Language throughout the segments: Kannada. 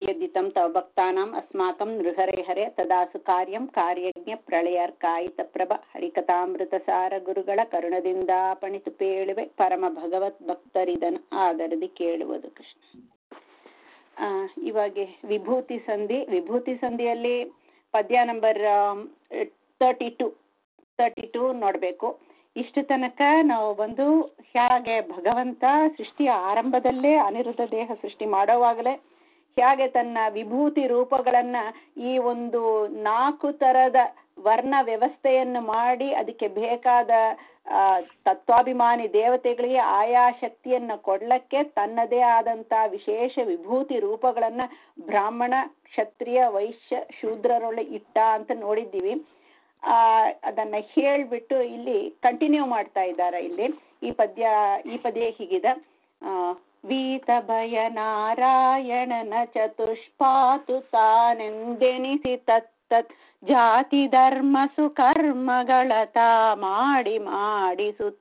यद्यदितं तव भक्तानाम् अस्माकं नृहरे हरे ತದಾಸು ಕಾರ್ಯಂ ಕಾರ್ಯಜ್ಞ ಪ್ರಳಯಾರ್ಕಾಯಿತ ಹರಿಕಥಾಮೃತಸಾರ ಗುರುಗಳ ಕರುಣದಿಂದ ಪಣಿತು ಪೇಳುವೆ ಪರಮ ಭಗವತ್ ಭಕ್ತರಿದನು ಆದರದಿ ಕೇಳುವುದು ಕೃಷ್ಣ ಆ, ಇವಾಗ ವಿಭೂತಿ ಸಂಧಿ ವಿಭೂತಿ ಸಂಧಿಯಲ್ಲಿ ಪದ್ಯ number thirty two thirty two ನೋಡಬೇಕು ಇಷ್ಟು ತನಕ ನಾವು ಬಂದು ಹೇಗೆ ಭಗವಂತ ಸೃಷ್ಟಿಯ ಆರಂಭದಲ್ಲೇ ಅನಿರುದ್ಧ ದೇಹ ಸೃಷ್ಟಿ ಮಾಡೋವಾಗಲೇ ಹೇಗೆ ತನ್ನ ವಿಭೂತಿ ರೂಪಗಳನ್ನ ಈ ಒಂದು ನಾಲ್ಕು ತರದ ವರ್ಣ ವ್ಯವಸ್ಥೆಯನ್ನು ಮಾಡಿ ಅದಕ್ಕೆ ಬೇಕಾದ ಆ, ತತ್ವಾಭಿಮಾನಿ ದೇವತೆಗಳಿಗೆ ಆಯಾ ಶಕ್ತಿಯನ್ನ ಕೊಡ್ಲಕ್ಕೆ ತನ್ನದೇ ಆದಂತ ವಿಶೇಷ ವಿಭೂತಿ ರೂಪಗಳನ್ನ ಬ್ರಾಹ್ಮಣ ಕ್ಷತ್ರಿಯ ವೈಶ್ಯ ಶೂದ್ರರೊಳ್ಳೆ ಇಟ್ಟ ಅಂತ ನೋಡಿದ್ದೀವಿ ಆ ಅದನ್ನ ಹೇಳ್ಬಿಟ್ಟು ಇಲ್ಲಿ ಕಂಟಿನ್ಯೂ ಮಾಡ್ತಾ ಇದ್ದಾರೆ ಇಲ್ಲಿ ಈ ಪದ್ಯ ಈ ಪದ್ಯ ಹೀಗಿದೆ ಆ ವೀತ ಭಯ ನಾರಾಯಣನ ಚತುಷ್ಪಾತು ತಾನೆಂದೆನಿಸಿ ತತ್ತತ್ ಜಾತಿ ಧರ್ಮ ಸುಕರ್ಮಗಳ ತಾ ಮಾಡಿ ಮಾಡಿಸುತ್ತ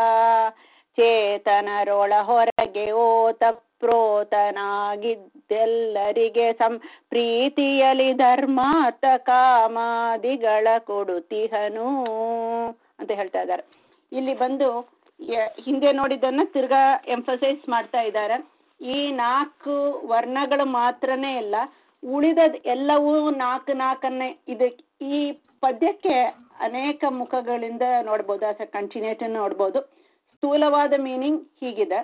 ಚೇತನರೊಳ ಹೊರಗೆ ಓತ ಪ್ರೋತನಾಗಿದ್ದೆಲ್ಲರಿಗೆ ಸಂ ಪ್ರೀತಿಯಲಿ ಧರ್ಮಾರ್ಥ ಕಾಮಾದಿಗಳ ಕೊಡುತಿಹನು ಅಂತ ಹೇಳ್ತಾ ಇದ್ದಾರೆ ಇಲ್ಲಿ ಬಂದು ಯ- ಹಿಂದೆ ನೋಡಿದ್ದನ್ನ ತಿರ್ಗಾ ಎಂಫಸೈಸ್ ಮಾಡ್ತಾ ಇದ್ದಾರೆ ಈ ನಾಲ್ಕು ವರ್ಣಗಳು ಮಾತ್ರನೇ ಅಲ್ಲ ಉಳಿದದ್ ಎಲ್ಲವೂ ನಾಲ್ಕು ನಾಲ್ಕನ್ನೇ ಇದು ಈ ಪದ್ಯಕ್ಕೆ ಅನೇಕ ಮುಖಗಳಿಂದ ನೋಡ್ಬೋದು ಆಸ್ ಅ ಕಂಟಿನ್ಯೂಟನ್ ನೋಡ್ಬೋದು ಸ್ಥೂಲವಾದ ಮೀನಿಂಗ್ ಹೀಗಿದೆ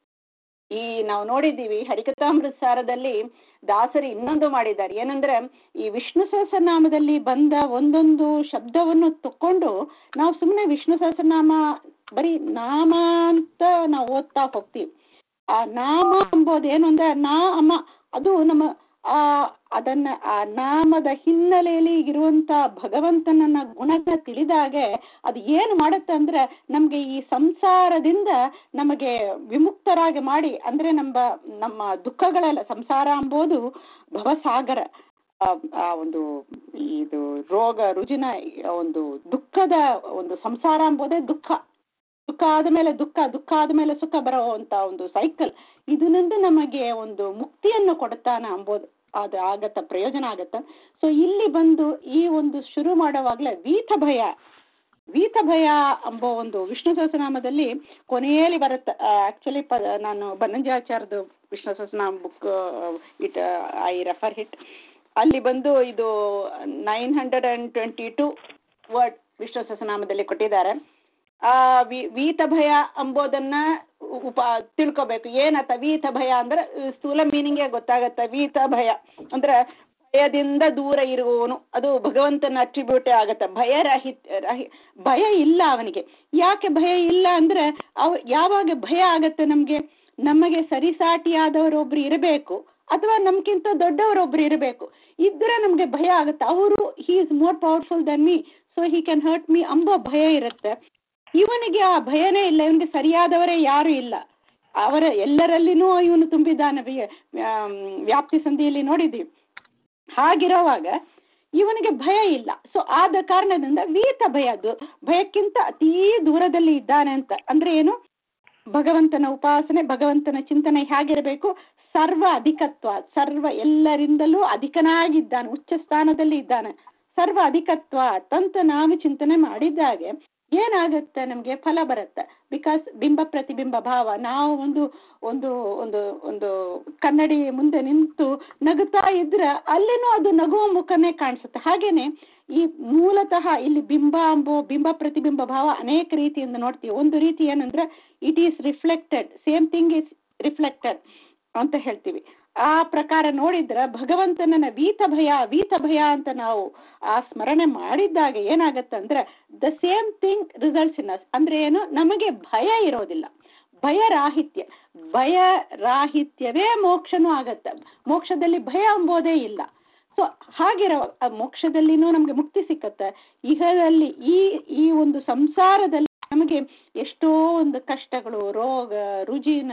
ಈ ನಾವು ನೋಡಿದ್ದೀವಿ ಹರಿಕಥಾಮೃತ ಸಾರದಲ್ಲಿ ದಾಸರು ಇನ್ನೊಂದು ಮಾಡಿದ್ದಾರೆ ಏನಂದ್ರೆ ಈ ವಿಷ್ಣು ಸಹಸ್ರನಾಮದಲ್ಲಿ ಬಂದ ಒಂದೊಂದು ಶಬ್ದವನ್ನು ತಕೊಂಡು ನಾವು ಸುಮ್ಮನೆ ವಿಷ್ಣು ಸಹಸ್ರನಾಮ ಬರೀ ನಾಮ ಅಂತ ನಾವು ಓದ್ತಾ ಹೋಗ್ತೀವಿ ಆ ನಾಮ ಎಂಬುದು ಏನು ಅಂದ್ರೆ ನಾ ಅಮ ಅದು ನಮ್ಮ ಆ ಅದನ್ನ ಆ ನಾಮದ ಹಿನ್ನೆಲೆಯಲ್ಲಿ ಇರುವಂತ ಭಗವಂತನನ್ನ ಗುಣನ ತಿಳಿದಾಗೆ ಅದು ಏನು ಮಾಡುತ್ತೆ ಅಂದ್ರೆ ನಮ್ಗೆ ಈ ಸಂಸಾರದಿಂದ ನಮಗೆ ವಿಮುಕ್ತರಾಗಿ ಮಾಡಿ ಅಂದ್ರೆ ನಮ್ಮ ನಮ್ಮ ದುಃಖಗಳೆಲ್ಲ ಸಂಸಾರ ಎಂಬುದು ಭವಸಾಗರ ಆ ಆ ಒಂದು ಇದು ರೋಗ ರುಜಿನ ಒಂದು ದುಃಖದ ಒಂದು ಸಂಸಾರ ಎಂಬುದೇ ದುಃಖ ಸುಖ ಆದಮೇಲೆ ದುಃಖ ದುಃಖ ಆದಮೇಲೆ ಸುಖ ಬರುವಂತ ಒಂದು ಸೈಕಲ್ ಇದರಿಂದ ನಮಗೆ ಒಂದು ಮುಕ್ತಿಯನ್ನು ಕೊಡುತ್ತಾನ ಅಂಬೋದು ಅದು ಆಗತ್ತ ಪ್ರಯೋಜನ ಆಗತ್ತ ಸೊ ಇಲ್ಲಿ ಬಂದು ಈ ಒಂದು ಶುರು ಮಾಡುವಾಗಲೇ ವೀತ ಭಯ ವೀತ ಭಯ ಎಂಬ ಒಂದು ವಿಷ್ಣು ಸಹಸ್ರನಾಮದಲ್ಲಿ ಕೊನೆಯಲ್ಲಿ ಬರುತ್ತೆ ಆಕ್ಚುಲಿ ಪ ನಾನು ಬನ್ನಂಜಾಚಾರ್ಯದು Vishnu Sahasranama book it I refer it ಅಲ್ಲಿ ಬಂದು ಇದು nine hundred and twenty two word Vishnu ಸಹಸ್ರನಾಮದಲ್ಲಿ ಕೊಟ್ಟಿದ್ದಾರೆ ಆ ವಿ- ವೀತ ಭಯ ಎಂಬುದನ್ನ ಉಪ ತಿಳ್ಕೊಬೇಕು ಏನತ್ತ ವೀತ ಭಯ ಅಂದ್ರೆ ಸ್ಥೂಲ ಮೀನಿಂಗೇ ಗೊತ್ತಾಗತ್ತ ವೀತ ಭಯ ಅಂದ್ರೆ ಭಯದಿಂದ ದೂರ ಇರುವವನು ಅದು ಭಗವಂತನ ಅಟ್ರಿಬ್ಯೂಟೇ ಆಗತ್ತೆ ಭಯ ರಹಿತ್ ರಹಿ ಭಯ ಇಲ್ಲ ಅವನಿಗೆ ಯಾಕೆ ಭಯ ಇಲ್ಲ ಅಂದ್ರೆ ಅವ ಯಾವಾಗ ಭಯ ಆಗತ್ತೆ ನಮ್ಗೆ ನಮಗೆ ಸರಿಸಾಟಿಯಾದವರೊಬ್ರು ಇರಬೇಕು ಅಥವಾ ನಮ್ಗಿಂತ ದೊಡ್ಡವರೊಬ್ರು ಇರಬೇಕು ಇದ್ರೆ ನಮ್ಗೆ ಭಯ ಆಗುತ್ತೆ ಅವರು he is more powerful than me so he can hurt me ಅಂಬೋ ಭಯ ಇರುತ್ತೆ ಇವನಿಗೆ ಆ ಭಯನೇ ಇಲ್ಲ ಇವನಿಗೆ ಸರಿಯಾದವರೇ ಯಾರು ಇಲ್ಲ ಅವರ ಎಲ್ಲರಲ್ಲಿನೂ ಇವನು ತುಂಬಿದ್ದಾನೆ ವಿ- ಆಮ್, ವ್ಯಾಪ್ತಿ ಸಂಧಿಯಲ್ಲಿ ನೋಡಿದ್ದೀವಿ ಹಾಗಿರೋವಾಗ ಇವನಿಗೆ ಭಯ ಇಲ್ಲ ಸೊ ಆದ ಕಾರಣದಿಂದ ವೀತ ಭಯ ಅದು ಭಯಕ್ಕಿಂತ ಅತೀ ದೂರದಲ್ಲಿ ಇದ್ದಾನೆ ಅಂತ ಅಂದ್ರೆ ಏನು ಭಗವಂತನ ಉಪಾಸನೆ ಭಗವಂತನ ಚಿಂತನೆ ಹೇಗಿರಬೇಕು ಸರ್ವ ಅಧಿಕತ್ವ ಸರ್ವ ಎಲ್ಲರಿಂದಲೂ ಅಧಿಕನಾಗಿದ್ದಾನೆ ಉಚ್ಚ ಸ್ಥಾನದಲ್ಲಿ ಇದ್ದಾನೆ ಸರ್ವ ಅಧಿಕತ್ವ ತಂತ ನಾವು ಚಿಂತನೆ ಮಾಡಿದ್ದಾಗೆ ಏನಾಗುತ್ತೆ ನಮಗೆ ಫಲ ಬರುತ್ತೆ ಬಿಕಾಸ್ ಬಿಂಬ ಪ್ರತಿಬಿಂಬ ಭಾವ ನಾವು ಒಂದು ಒಂದು ಒಂದು ಒಂದು ಕನ್ನಡಿ ಮುಂದೆ ನಿಂತು ನಗುತ್ತಾ ಇದ್ರೆ ಅಲ್ಲಿನೂ ಅದು ನಗುವ ಮುಖನೇ ಕಾಣಿಸುತ್ತೆ ಹಾಗೇನೆ ಈ ಮೂಲತಃ ಇಲ್ಲಿ ಬಿಂಬ ಅಂಬೋ ಬಿಂಬ ಪ್ರತಿಬಿಂಬ ಭಾವ ಅನೇಕ ರೀತಿಯಿಂದ ನೋಡ್ತೀವಿ ಒಂದು ರೀತಿ ಏನಂದ್ರೆ it is reflected same thing is reflected ಅಂತ ಹೇಳ್ತೀವಿ ಆ ಪ್ರಕಾರ ನೋಡಿದ್ರೆ ಭಗವಂತನನ್ನ ವೀತ ಭಯ ವೀತ ಭಯ ಅಂತ ನಾವು ಆ ಸ್ಮರಣೆ ಮಾಡಿದ್ದಾಗ ಏನಾಗತ್ತಂದ್ರೆ the same thing results in us ಅಂದ್ರೆ ಏನು ನಮಗೆ ಭಯ ಇರೋದಿಲ್ಲ ಭಯ ರಾಹಿತ್ಯ ಭಯ ರಾಹಿತ್ಯವೇ ಮೋಕ್ಷನೂ ಆಗತ್ತೆ ಮೋಕ್ಷದಲ್ಲಿ ಭಯ ಎಂಬುದೇ ಇಲ್ಲ ಸೊ ಹಾಗಿರೋ ಆ ಮೋಕ್ಷದಲ್ಲಿನೂ ನಮ್ಗೆ ಮುಕ್ತಿ ಸಿಕ್ಕತ್ತೆ ಇಹದಲ್ಲಿ ಈ ಈ ಒಂದು ಸಂಸಾರದಲ್ಲಿ ನಮಗೆ ಎಷ್ಟೋ ಒಂದು ಕಷ್ಟಗಳು ರೋಗ ರುಜಿನ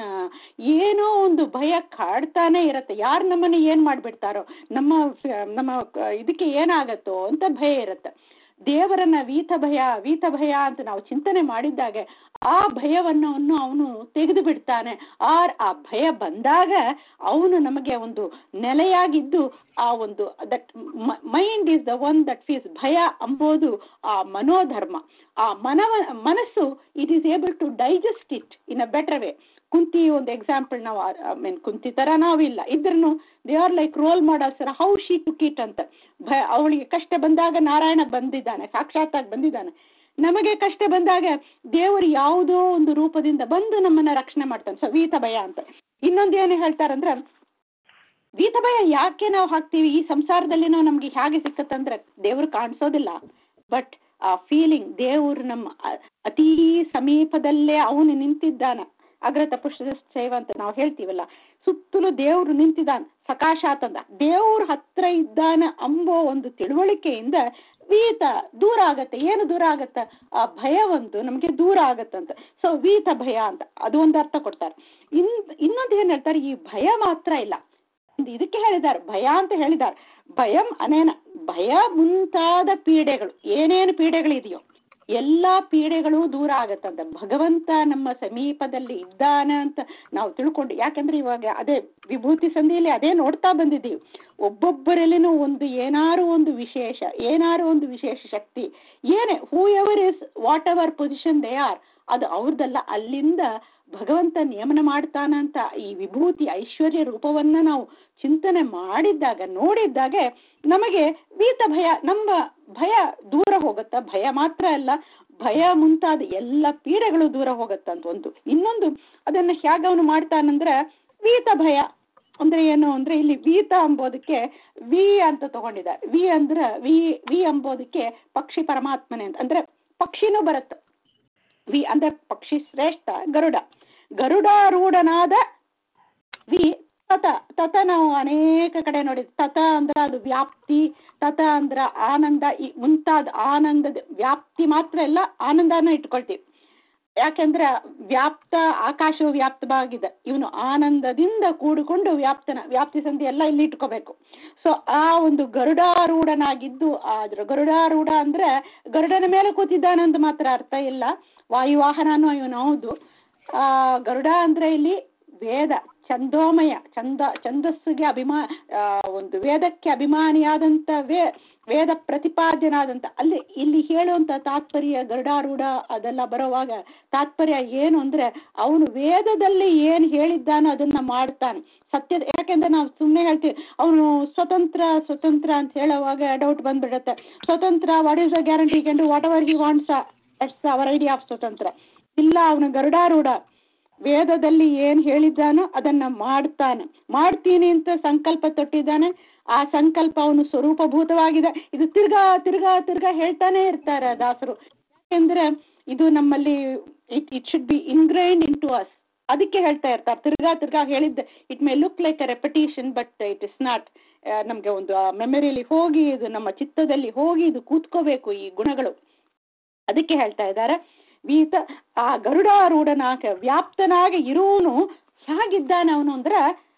ಏನೋ ಒಂದು ಭಯ ಕಾಡ್ತಾನೆ ಇರತ್ತೆ ಯಾರು ನಮ್ಮನ್ನ ಏನ್ ಮಾಡ್ಬಿಡ್ತಾರೋ ನಮ್ಮ ಫ- ನಮ್ಮ ಕ- ಇದಕ್ಕೆ ಏನಾಗತ್ತೋ ಅಂತ ಭಯ ಇರತ್ತೆ ದೇವರನ್ನ ವೀತ ಭಯ ವೀತ ಭಯ ಅಂತ ನಾವು ಚಿಂತನೆ ಮಾಡಿದ್ದಾಗೆ ಆ ಭಯವನ್ನು ಅವನು ತೆಗೆದು ಬಿಡ್ತಾನೆ ಆ ಆ ಭಯ ಬಂದಾಗ ಅವನು ನಮಗೆ ಒಂದು ನೆಲೆಯಾಗಿದ್ದು ಆ ಒಂದು that mind is the one that fears ಭಯ ಅಂಬೋದು ಆ ಮನೋಧರ್ಮ ಆ ಮನವ ಮನಸ್ಸು it is able to digest it in a better way Kunti ಒಂದು ಎಕ್ಸಾಂಪಲ್ ನಾವು ಐ ಮೀನ್ ಕುಂತಿ ತರ ನಾವಿಲ್ಲ ಇದ್ರೂ they are like role models how she took it ಅಂತ ಭಯ ಅವಳಿಗೆ ಕಷ್ಟ ಬಂದಾಗ ನಾರಾಯಣ ಬಂದಿದ್ದಾನೆ ಸಾಕ್ಷಾತ್ತಾಗಿ ಬಂದಿದ್ದಾನೆ ನಮಗೆ ಕಷ್ಟ ಬಂದಾಗ ದೇವರು ಯಾವುದೋ ಒಂದು ರೂಪದಿಂದ ಬಂದು ನಮ್ಮನ್ನ ರಕ್ಷಣೆ ಮಾಡ್ತಾನೆ ಸೊ ವೀತ ಭಯ ಅಂತ ಇನ್ನೊಂದು ಏನು ಹೇಳ್ತಾರಂದ್ರೆ ವೀತ ಭಯ ಯಾಕೆ ನಾವು ಹಾಕ್ತೀವಿ ಈ ಸಂಸಾರದಲ್ಲಿ ನಾವು ನಮ್ಗೆ ಹೇಗೆ ಸಿಕ್ಕತ್ತಂದ್ರೆ ದೇವ್ರು ಕಾಣಿಸೋದಿಲ್ಲ ಬಟ್ ಆ ಫೀಲಿಂಗ್ ದೇವ್ರು ನಮ್ಮ ಅ- ಅತೀ ಸಮೀಪದಲ್ಲೇ ಅವನು ನಿಂತಿದ್ದಾನ ಅಗ್ರತ ಪುಷ್ಪ ಸೇವ ಅಂತ ನಾವು ಹೇಳ್ತೀವಲ್ಲ ಸುತ್ತಲೂ ದೇವ್ರು ನಿಂತಿದ್ದಾನ ಸಕಾಶಾತ್ ಅಂದ ದೇವ್ರ ಹತ್ರ ಇದ್ದಾನ ಅಂಬೋ ಒಂದು ತಿಳುವಳಿಕೆಯಿಂದ ವೀತ ದೂರ ಆಗತ್ತೆ ಏನು ದೂರ ಆಗತ್ತ ಆ ಭಯ ಒಂದು ನಮಗೆ ದೂರ ಆಗತ್ತಂತ ಸೊ ವೀತ ಭಯ ಅಂತ ಅದು ಒಂದು ಅರ್ಥ ಕೊಡ್ತಾರೆ ಇನ್ ಇನ್ನೊಂದು ಏನ್ ಹೇಳ್ತಾರೆ ಈ ಭಯ ಮಾತ್ರ ಇಲ್ಲ ಒಂದು ಇದಕ್ಕೆ ಹೇಳಿದ್ದಾರೆ ಭಯ ಅಂತ ಹೇಳಿದ್ದಾರೆ ಭಯಂ ಅನೇನ ಭಯ ಮುಂತಾದ ಪೀಡೆಗಳು ಏನೇನು ಪೀಡೆಗಳಿದೆಯೋ ಎಲ್ಲಾ ಪೀಡೆಗಳು ದೂರ ಆಗತ್ತಂತ ಭಗವಂತ ನಮ್ಮ ಸಮೀಪದಲ್ಲಿ ಇದ್ದಾನ ಅಂತ ನಾವು ತಿಳ್ಕೊಂಡು ಯಾಕಂದ್ರೆ ಇವಾಗ ಅದೇ ವಿಭೂತಿ ಸಂಧಿಯಲ್ಲಿ ಅದೇ ನೋಡ್ತಾ ಬಂದಿದ್ದೀವಿ ಒಬ್ಬೊಬ್ಬರಲ್ಲಿನೂ ಒಂದು ಏನಾರು ಒಂದು ವಿಶೇಷ ಏನಾರು ಒಂದು ವಿಶೇಷ ಶಕ್ತಿ ಏನೇ whoever is whatever position they are ಅದು ಅವ್ರದ್ದಲ್ಲ ಅಲ್ಲಿಂದ ಭಗವಂತ ನಿಯಮನ ಮಾಡ್ತಾನಂತ ಈ ವಿಭೂತಿ ಐಶ್ವರ್ಯ ರೂಪವನ್ನ ನಾವು ಚಿಂತನೆ ಮಾಡಿದ್ದಾಗ ನೋಡಿದ್ದಾಗ ನಮಗೆ ವೀತ ಭಯ ನಮ್ಮ ಭಯ ದೂರ ಹೋಗುತ್ತ ಭಯ ಮಾತ್ರ ಅಲ್ಲ ಭಯ ಮುಂತಾದ ಎಲ್ಲ ಪೀಡೆಗಳು ದೂರ ಹೋಗತ್ತಂತ ಒಂದು ಇನ್ನೊಂದು ಅದನ್ನ ಹೇಗೆ ಅವನು ಮಾಡ್ತಾನಂದ್ರೆ ವೀತ ಭಯ ಅಂದ್ರೆ ಏನು ಅಂದ್ರೆ ಇಲ್ಲಿ ವೀತ ಅಂಬೋದಕ್ಕೆ ವಿ ಅಂತ ತಗೊಂಡಿದ್ದಾರೆ ವಿ ಅಂದ್ರೆ ವಿ ವಿ ಅಂಬೋದಕ್ಕೆ ಪಕ್ಷಿ ಪರಮಾತ್ಮನೆ ಅಂತ ಅಂದ್ರೆ ಪಕ್ಷಿನೂ ಬರುತ್ತೆ ವಿ ಅಂದ್ರೆ ಪಕ್ಷಿ ಶ್ರೇಷ್ಠ ಗರುಡ ಗರುಡಾರೂಢನಾದ ವಿ ತತ ತತ ನಾವು ಅನೇಕ ಕಡೆ ನೋಡಿದ್ವಿ ತತ ಅಂದ್ರೆ ಅದು ವ್ಯಾಪ್ತಿ ತತ ಅಂದ್ರ ಆನಂದ ಈ ಮುಂತಾದ ಆನಂದದ ವ್ಯಾಪ್ತಿ ಮಾತ್ರ ಇಲ್ಲ ಆನಂದನ ಇಟ್ಕೊಳ್ತೀವಿ ಯಾಕೆಂದ್ರೆ ವ್ಯಾಪ್ತ ಆಕಾಶವು ವ್ಯಾಪ್ತವಾಗಿದೆ ಇವನು ಆನಂದದಿಂದ ಕೂಡಿಕೊಂಡು ವ್ಯಾಪ್ತನ ವ್ಯಾಪ್ತಿ ಸಂಧಿ ಎಲ್ಲ ಇಲ್ಲಿ ಇಟ್ಕೋಬೇಕು ಸೊ ಆ ಒಂದು ಗರುಡಾರೂಢನಾಗಿದ್ದು ಆದ್ರ ಗರುಡಾರೂಢ ಅಂದ್ರೆ ಗರುಡನ ಮೇಲೆ ಕೂತಿದ್ದಾನಂತ ಮಾತ್ರ ಅರ್ಥ ಇಲ್ಲ ವಾಯುವಾಹನನೂ ಇವನು ಹೌದು ಆ ಗರುಡ ಅಂದ್ರೆ ಇಲ್ಲಿ ವೇದ ಚಂದೋಮಯ ಚಂದ ಛಂದಸ್ಸಿಗೆ ಅಭಿಮಾ ಆ, ಒಂದು ವೇದಕ್ಕೆ ಅಭಿಮಾನಿಯಾದಂತ ವೇ ವೇದ ಪ್ರತಿಪಾದ್ಯನಾದಂತ ಅಲ್ಲಿ ಇಲ್ಲಿ ಹೇಳುವಂತ ತಾತ್ಪರ್ಯ ಗರುಡಾರೂಢ ಅದೆಲ್ಲ ಬರೋವಾಗ ತಾತ್ಪರ್ಯ ಏನು ಅಂದ್ರೆ ಅವನು ವೇದದಲ್ಲಿ ಏನ್ ಹೇಳಿದ್ದಾನೋ ಅದನ್ನ ಮಾಡ್ತಾನೆ ಸತ್ಯ ಯಾಕೆಂದ್ರೆ ನಾವು ಸುಮ್ಮನೆ ಹೇಳ್ತೀವಿ ಅವನು ಸ್ವತಂತ್ರ ಸ್ವತಂತ್ರ ಅಂತ ಹೇಳುವಾಗ ಡೌಟ್ ಬಂದ್ಬಿಡುತ್ತೆ ಸ್ವತಂತ್ರ what is the guarantee can do whatever he wants that's our idea of ಸ್ವತಂತ್ರ ಇಲ್ಲ ಅವನು ಗರುಡಾರೂಢ ವೇದದಲ್ಲಿ ಏನ್ ಹೇಳಿದ್ದಾನೋ ಅದನ್ನ ಮಾಡ್ತಾನೆ ಮಾಡ್ತೀನಿ ಅಂತ ಸಂಕಲ್ಪ ತೊಟ್ಟಿದ್ದಾನೆ ಆ ಸಂಕಲ್ಪ ಅವನು ಸ್ವರೂಪಭೂತವಾಗಿದೆ ಇದು ತಿರ್ಗಾ ತಿರ್ಗಾ ತಿರ್ಗಾ ಹೇಳ್ತಾನೆ ಇರ್ತಾರೆ ದಾಸರು ಯಾಕೆಂದ್ರೆ ಇದು ನಮ್ಮಲ್ಲಿ it it should be ingrained into us ಅದಕ್ಕೆ ಹೇಳ್ತಾ ಇರ್ತಾರೆ ತಿರ್ಗಾ ತಿರ್ಗಾ ಹೇಳಿದ್ದೆ it may look like a repetition but it is not ನಮಗೆ ಒಂದು ಮೆಮರಿಯಲ್ಲಿ ಹೋಗಿ ಇದು ನಮ್ಮ ಚಿತ್ತದಲ್ಲಿ ಹೋಗಿ ಇದು ಕೂತ್ಕೋಬೇಕು ಈ ಗುಣಗಳು ಅದಕ್ಕೆ ಹೇಳ್ತಾ ಇದ್ದಾರೆ ವೀತ ಆ ಗರುಡಾರೂಢನಾಗ ವ್ಯಾಪ್ತನಾಗ ಇರುವನು ಹೇಗಿದ್ದಾನೆ ಅವನು ಅಂದ್ರ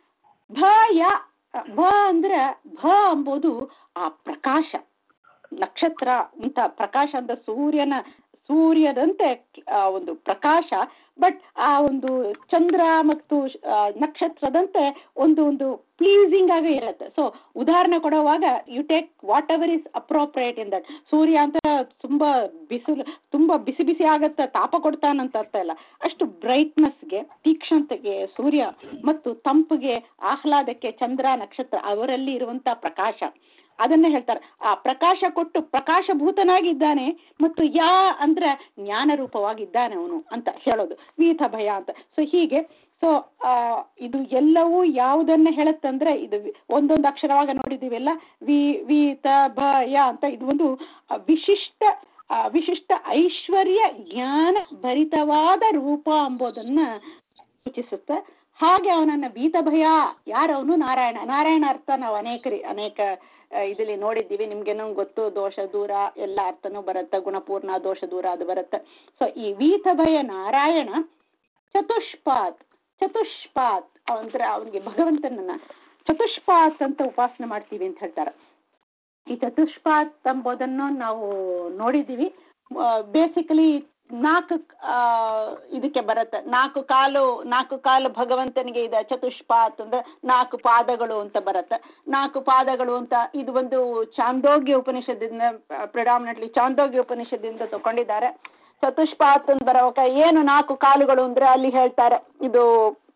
ಭಯ ಭ ಅಂದ್ರೆ ಭ ಅಂಬೋದು ಆ ಪ್ರಕಾಶ ನಕ್ಷತ್ರ ಅಂತ ಪ್ರಕಾಶ ಅಂದ್ರೆ ಸೂರ್ಯನ ಸೂರ್ಯದಂತೆ ಆ ಒಂದು ಪ್ರಕಾಶ ಬಟ್ ಆ ಒಂದು ಚಂದ್ರ ಮತ್ತು ಆ, ನಕ್ಷತ್ರದಂತೆ ಒಂದು ಒಂದು ಪ್ಲೀಸಿಂಗ್ ಆಗಿ ಇರುತ್ತೆ ಸೊ ಉದಾಹರಣೆ ಕೊಡುವಾಗ you take whatever is appropriate in that ಸೂರ್ಯ ಅಂತ ತುಂಬಾ ಬಿಸಿಲು ತುಂಬಾ ಬಿಸಿ ಬಿಸಿ ಆಗತ್ತ ತಾಪ ಕೊಡ್ತಾನಂತ ಅರ್ಥ ಇಲ್ಲ ಅಷ್ಟು ಬ್ರೈಟ್ನೆಸ್ಗೆ ತೀಕ್ಷ್ಣತೆಗೆ ಸೂರ್ಯ ಮತ್ತು ತಂಪಿಗೆ ಆಹ್ಲಾದಕ್ಕೆ ಚಂದ್ರ ನಕ್ಷತ್ರ ಅವರಲ್ಲಿ ಇರುವಂತ ಪ್ರಕಾಶ ಅದನ್ನೇ ಹೇಳ್ತಾರೆ ಆ ಪ್ರಕಾಶ ಕೊಟ್ಟು ಪ್ರಕಾಶಭೂತನಾಗಿದ್ದಾನೆ ಮತ್ತು ಯಾ ಅಂದ್ರೆ ಜ್ಞಾನ ರೂಪವಾಗಿದ್ದಾನೆ ಅವನು ಅಂತ ಹೇಳೋದು ವೀತ ಭಯ ಅಂತ ಸೊ ಹೀಗೆ ಸೊ ಇದು ಎಲ್ಲವೂ ಯಾವುದನ್ನ ಹೇಳುತ್ತಂದ್ರೆ ಇದು ವಿ- ಒಂದೊಂದು ಅಕ್ಷರವಾಗ ನೋಡಿದೀವಲ್ಲ ವಿ ವೀತ ಭಯ ಅಂತ ಇದು ಒಂದು ಆ, ವಿಶಿಷ್ಟ ಆ, ವಿಶಿಷ್ಟ ಐಶ್ವರ್ಯ ಜ್ಞಾನ ಭರಿತವಾದ ರೂಪ ಎಂಬುದನ್ನ ಸೂಚಿಸುತ್ತೆ ಹಾಗೆ ಅವನನ್ನ ಭೀತ ಭಯ ಯಾರವನು ನಾರಾಯಣ ನಾರಾಯಣ ಅರ್ಥ ನಾವು ಅನೇಕರಿ ಅನೇಕ ಆ, ಇದರಲ್ಲಿ ನೋಡಿದ್ದೀವಿ ನಿಮ್ಗೇನೋ ಗೊತ್ತು ದೋಷ ದೂರ ಎಲ್ಲ ಅರ್ಥನೂ ಬರುತ್ತೆ ಗುಣಪೂರ್ಣ ದೋಷ ದೂರ ಅದು ಬರುತ್ತೆ ಸೊ ಈ ವೀತ ಭಯ ನಾರಾಯಣ ಚತುಷ್ಪಾತ್ ಚತುಷ್ಪಾತ್ ಅಂದ್ರೆ ಅವನಿಗೆ ಭಗವಂತನನ್ನ ಚತುಷ್ಪಾತ್ ಅಂತ ಉಪಾಸನೆ ಮಾಡ್ತೀವಿ ಅಂತ ಹೇಳ್ತಾರೆ ಈ ಚತುಷ್ಪಾತ್ ಎಂಬುದನ್ನು ನಾವು ನೋಡಿದ್ದೀವಿ ಬೇಸಿಕಲಿ ನಾಲ್ಕು ಆ, ಇದಕ್ಕೆ ಬರುತ್ತೆ ನಾಲ್ಕು ಕಾಲು ನಾಲ್ಕು ಕಾಲು ಭಗವಂತನಿಗೆ ಇದೆ ಚತುಷ್ಪಾತ್ ಅಂದ್ರೆ ನಾಲ್ಕು ಪಾದಗಳು ಅಂತ ಬರುತ್ತೆ ನಾಲ್ಕು ಪಾದಗಳು ಅಂತ ಇದು ಒಂದು ಚಾಂದೋಗ್ಯ ಉಪನಿಷದಿಂದ ಪ್ರಿಡಾಮಿನೆಟ್ಲಿ ಚಾಂದೋಗ್ಯ ಉಪನಿಷದಿಂದ ತಗೊಂಡಿದ್ದಾರೆ ಚತುಷ್ಪಾತ್ ಅಂತ ಬರೋಕ ಏನು ನಾಲ್ಕು ಕಾಲುಗಳು ಅಂದ್ರೆ ಅಲ್ಲಿ ಹೇಳ್ತಾರೆ ಇದು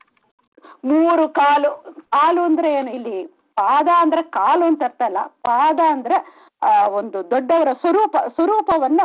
ಮೂರು ಕಾಲು ಕಾಲು ಅಂದ್ರೆ ಏನು ಇಲ್ಲಿ ಪಾದ ಅಂದ್ರೆ ಕಾಲು ಅಂತ ಅರ್ಥ ಅಲ್ಲ ಪಾದ ಅಂದ್ರೆ ಆ, ಒಂದು ದೊಡ್ಡವರ ಸ್ವರೂಪ ಸ್ವರೂಪವನ್ನ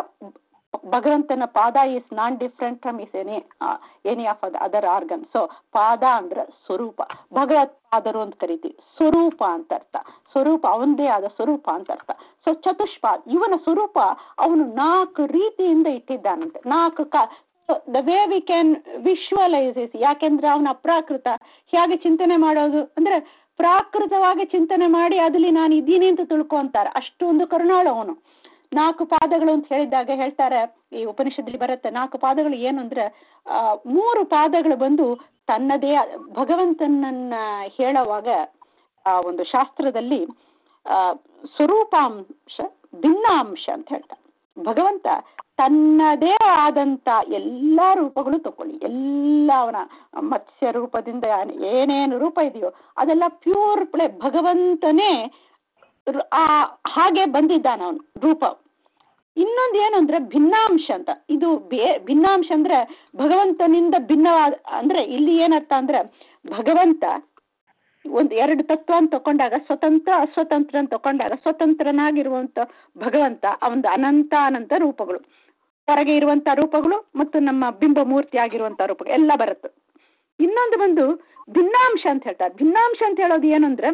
ಭಗವಂತನ ಪಾದ is non different from is any any of other organ so ಪಾದ ಅಂದ್ರೆ ಸ್ವರೂಪ ಭಗವತ್ ಪಾದರು ಅಂತ ಕರಿತೀವಿ ಸ್ವರೂಪ ಅಂತ ಅರ್ಥ ಸ್ವರೂಪ ಅವನದೇ ಆದ ಸ್ವರೂಪ ಅಂತ ಅರ್ಥ ಸೊ ಚತುಷ್ಪಾದ್ ಇವನ ಸ್ವರೂಪ ಅವನು ನಾಲ್ಕು ರೀತಿಯಿಂದ ಇಟ್ಟಿದ್ದಾನಂತೆ ನಾಲ್ಕು ಕಾ the way we can visualise is ಯಾಕೆಂದ್ರೆ ಅವನ ಅಪ್ರಾಕೃತ ಹೇಗೆ ಚಿಂತನೆ ಮಾಡೋದು ಅಂದ್ರೆ ಪ್ರಾಕೃತವಾಗಿ ಚಿಂತನೆ ಮಾಡಿ ಅದಲ್ಲಿ ನಾನು ಇದ್ದೀನಿ ಅಂತ ತಿಳ್ಕೊಂತಾರೆ ಅಷ್ಟೊಂದು ಕರುಣಾಳು ಅವನು ನಾಲ್ಕು ಪಾದಗಳು ಅಂತ ಹೇಳಿದಾಗ ಹೇಳ್ತಾರೆ ಈ ಉಪನಿಷತ್ತಲ್ಲಿ ಬರುತ್ತೆ ನಾಲ್ಕು ಪಾದಗಳು ಏನು ಅಂದ್ರೆ ಆ, ಮೂರು ಪಾದಗಳು ಬಂದು ತನ್ನದೇ ಆದ- ಭಗವಂತನನ್ನ ಹೇಳುವಾಗ ಆ ಒಂದು ಶಾಸ್ತ್ರದಲ್ಲಿ ಆ ಸ್ವರೂಪಾಂಶ ಭಿನ್ನಾಂಶ ಅಂತ ಹೇಳ್ತಾರೆ ಭಗವಂತ ತನ್ನದೇ ಆದಂತ ಎಲ್ಲಾ ರೂಪಗಳು ತಕೊಳ್ಳಿ ಎಲ್ಲ ಅವನ ಮತ್ಸ್ಯ ರೂಪದಿಂದ ಏನೇನು ರೂಪ ಇದೆಯೋ ಅದೆಲ್ಲ ಪ್ಯೂರ್ ಪ್ಲೇ ಭಗವಂತನೇ ರು- ಆ ಹಾಗೆ ಬಂದಿದ್ದಾನ ಅವನು ರೂಪ ಇನ್ನೊಂದು ಏನು ಅಂದ್ರೆ ಭಿನ್ನಾಂಶ ಅಂತ ಇದು ಬೇ ಭಿನ್ನಾಂಶ ಅಂದ್ರೆ ಭಗವಂತನಿಂದ ಭಿನ್ನವಾದ ಅಂದ್ರೆ ಇಲ್ಲಿ ಏನರ್ಥ ಅಂದ್ರೆ ಭಗವಂತ ಒಂದು ಎರಡು ತತ್ವ ಅಂತ ತಕೊಂಡಾಗ ಸ್ವತಂತ್ರ ಅಸ್ವತಂತ್ರ ಅಂತ ತಕೊಂಡಾಗ ಸ್ವತಂತ್ರನಾಗಿರುವಂತ ಭಗವಂತ ಅವನ ಅನಂತ ಅನಂತ ರೂಪಗಳು ಹೊರಗೆ ಇರುವಂತ ರೂಪಗಳು ಮತ್ತು ನಮ್ಮ ಬಿಂಬ ಮೂರ್ತಿ ಆಗಿರುವಂತ ರೂಪಗಳು ಎಲ್ಲ ಬರುತ್ತೆ ಇನ್ನೊಂದು ಬಂದು ಭಿನ್ನಾಂಶ ಅಂತ ಹೇಳ್ತಾರೆ ಭಿನ್ನಾಂಶ ಅಂತ ಹೇಳೋದು ಏನಂದ್ರೆ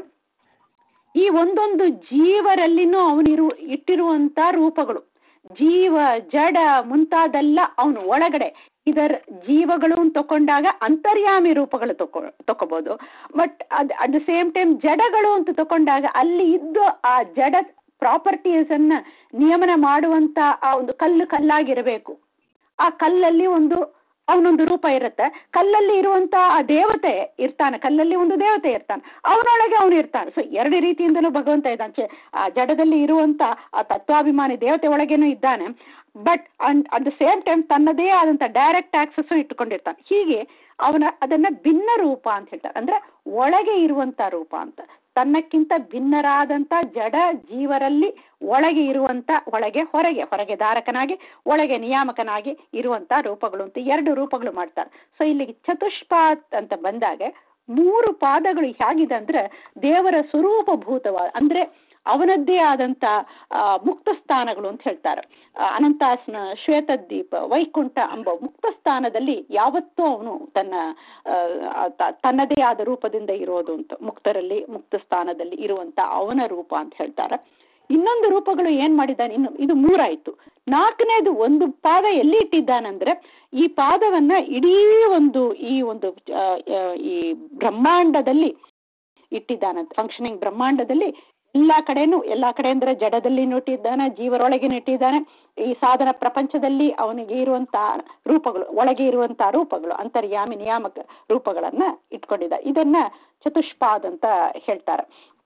ಈ ಒಂದೊಂದು ಜೀವರಲ್ಲಿನೂ ಅವನಿರು ಇಟ್ಟಿರುವಂತ ರೂಪಗಳು ಜೀವ ಜಡ ಮುಂತಾದೆಲ್ಲ ಅವನು ಒಳಗಡೆ ಇದರ ಜೀವಗಳು ಅಂತ ತಕೊಂಡಾಗ ಅಂತರ್ಯಾಮಿ ರೂಪಗಳು ತಕೊ ತಕೋಬಹುದು but at at the same time ಜಡಗಳು ಅಂತ ತಕೊಂಡಾಗ ಅಲ್ಲಿ ಇದ್ದು ಆ ಜಡ ಪ್ರಾಪರ್ಟೀಸ್ ಅನ್ನ ನಿಯಮನ ಮಾಡುವಂತ ಆ ಒಂದು ಕಲ್ಲು ಕಲ್ಲಾಗಿರಬೇಕು ಆ ಕಲ್ಲಲ್ಲಿ ಒಂದು ಅವನೊಂದು ರೂಪ ಇರುತ್ತೆ ಕಲ್ಲಲ್ಲಿ ಇರುವಂತ ಆ ದೇವತೆ ಇರ್ತಾನೆ ಕಲ್ಲಲ್ಲಿ ಒಂದು ದೇವತೆ ಇರ್ತಾನೆ ಅವನೊಳಗೆ ಅವನು ಇರ್ತಾನೆ ಸೊ ಎರಡು ರೀತಿಯಿಂದಲೂ ಭಗವಂತ ಇದ್ದಾನೆ ಚೆ- ಆ ಜಡದಲ್ಲಿ ಇರುವಂತ ಆ ತತ್ವಾಭಿಮಾನಿ ದೇವತೆ ಒಳಗೇನೂ ಇದ್ದಾನೆ but at the same time ತನ್ನದೇ ಆದಂತ ಡೈರೆಕ್ಟ್ ಆಕ್ಸಸ್ ಇಟ್ಕೊಂಡಿರ್ತಾನೆ ಹೀಗೆ ಅವನ ಅದನ್ನ ಭಿನ್ನ ರೂಪ ಅಂತ ಹೇಳ್ತಾರೆ ಅಂದ್ರೆ ಒಳಗೆ ಇರುವಂತ ರೂಪ ಅಂತ ತನ್ನಕ್ಕಿಂತ ಭಿನ್ನರಾದಂತ ಜಡ ಜೀವರಲ್ಲಿ ಒಳಗೆ ಇರುವಂತ ಒಳಗೆ ಹೊರಗೆ ಹೊರಗೆ ಧಾರಕನಾಗಿ ಒಳಗೆ ನಿಯಾಮಕನಾಗಿ ಇರುವಂತ ರೂಪಗಳು ಅಂತ ಎರಡು ರೂಪಗಳು ಮಾಡ್ತಾರೆ ಸೊ ಇಲ್ಲಿಗೆ ಚತುಷ್ಪಾತ್ ಅಂತ ಬಂದಾಗ ಮೂರು ಪಾದಗಳು ಹೇಗಿದೆ ಅಂದ್ರೆ ದೇವರ ಸ್ವರೂಪಭೂತವಾದ ಅಂದ್ರೆ ಅವನದ್ದೇ ಆದಂತ ಆ, ಮುಕ್ತ ಸ್ಥಾನಗಳು ಅಂತ ಹೇಳ್ತಾರೆ ಆ, ಅನಂತಾಸನ ಶ್ವೇತದ್ವೀಪ ವೈಕುಂಠ ಎಂಬ ಮುಕ್ತ ಸ್ಥಾನದಲ್ಲಿ ಯಾವತ್ತೂ ಅವನು ತನ್ನ ಆ, ತ- ತನ್ನದೇ ಆದ ರೂಪದಿಂದ ಇರೋದು ಅಂತ ಮುಕ್ತರಲ್ಲಿ ಮುಕ್ತ ಸ್ಥಾನದಲ್ಲಿ ಇರುವಂತ ಅವನ ರೂಪ ಅಂತ ಹೇಳ್ತಾರೆ ಇನ್ನೊಂದು ರೂಪಗಳು ಏನ್ ಮಾಡಿದ್ದಾನೆ ಇನ್ನು ಇದು ಮೂರಾಯ್ತು ನಾಲ್ಕನೇದು ಒಂದು ಪಾದ ಎಲ್ಲಿ ಇಟ್ಟಿದ್ದಾನಂದ್ರೆ ಈ ಪಾದವನ್ನ ಇಡೀ ಒಂದು ಈ ಒಂದು ಆ, ಆ, ಈ ಬ್ರಹ್ಮಾಂಡದಲ್ಲಿ ಇಟ್ಟಿದ್ದಾನಂತೆ ಫಂಕ್ಷನಿಂಗ್ ಬ್ರಹ್ಮಾಂಡದಲ್ಲಿ ಎಲ್ಲಾ ಕಡೆನೂ ಎಲ್ಲಾ ಕಡೆ ಅಂದ್ರೆ ಜಡದಲ್ಲಿ ಇಟ್ಟಿದ್ದಾನೆ ಜೀವರೊಳಗೆ ಇಟ್ಟಿದ್ದಾನೆ ಈ ಸಾಧನ ಪ್ರಪಂಚದಲ್ಲಿ ಅವನಿಗೆ ಇರುವಂತ ರೂಪಗಳು ಒಳಗೆ ಇರುವಂತ ರೂಪಗಳು ಅಂತರ್ಯಾಮಿ ನಿಯಾಮಕ ರೂಪಗಳನ್ನ ಇಟ್ಕೊಂಡಿದ್ದ ಇದನ್ನ ಚತುಷ್ಪಾದ್ ಅಂತ ಹೇಳ್ತಾರೆ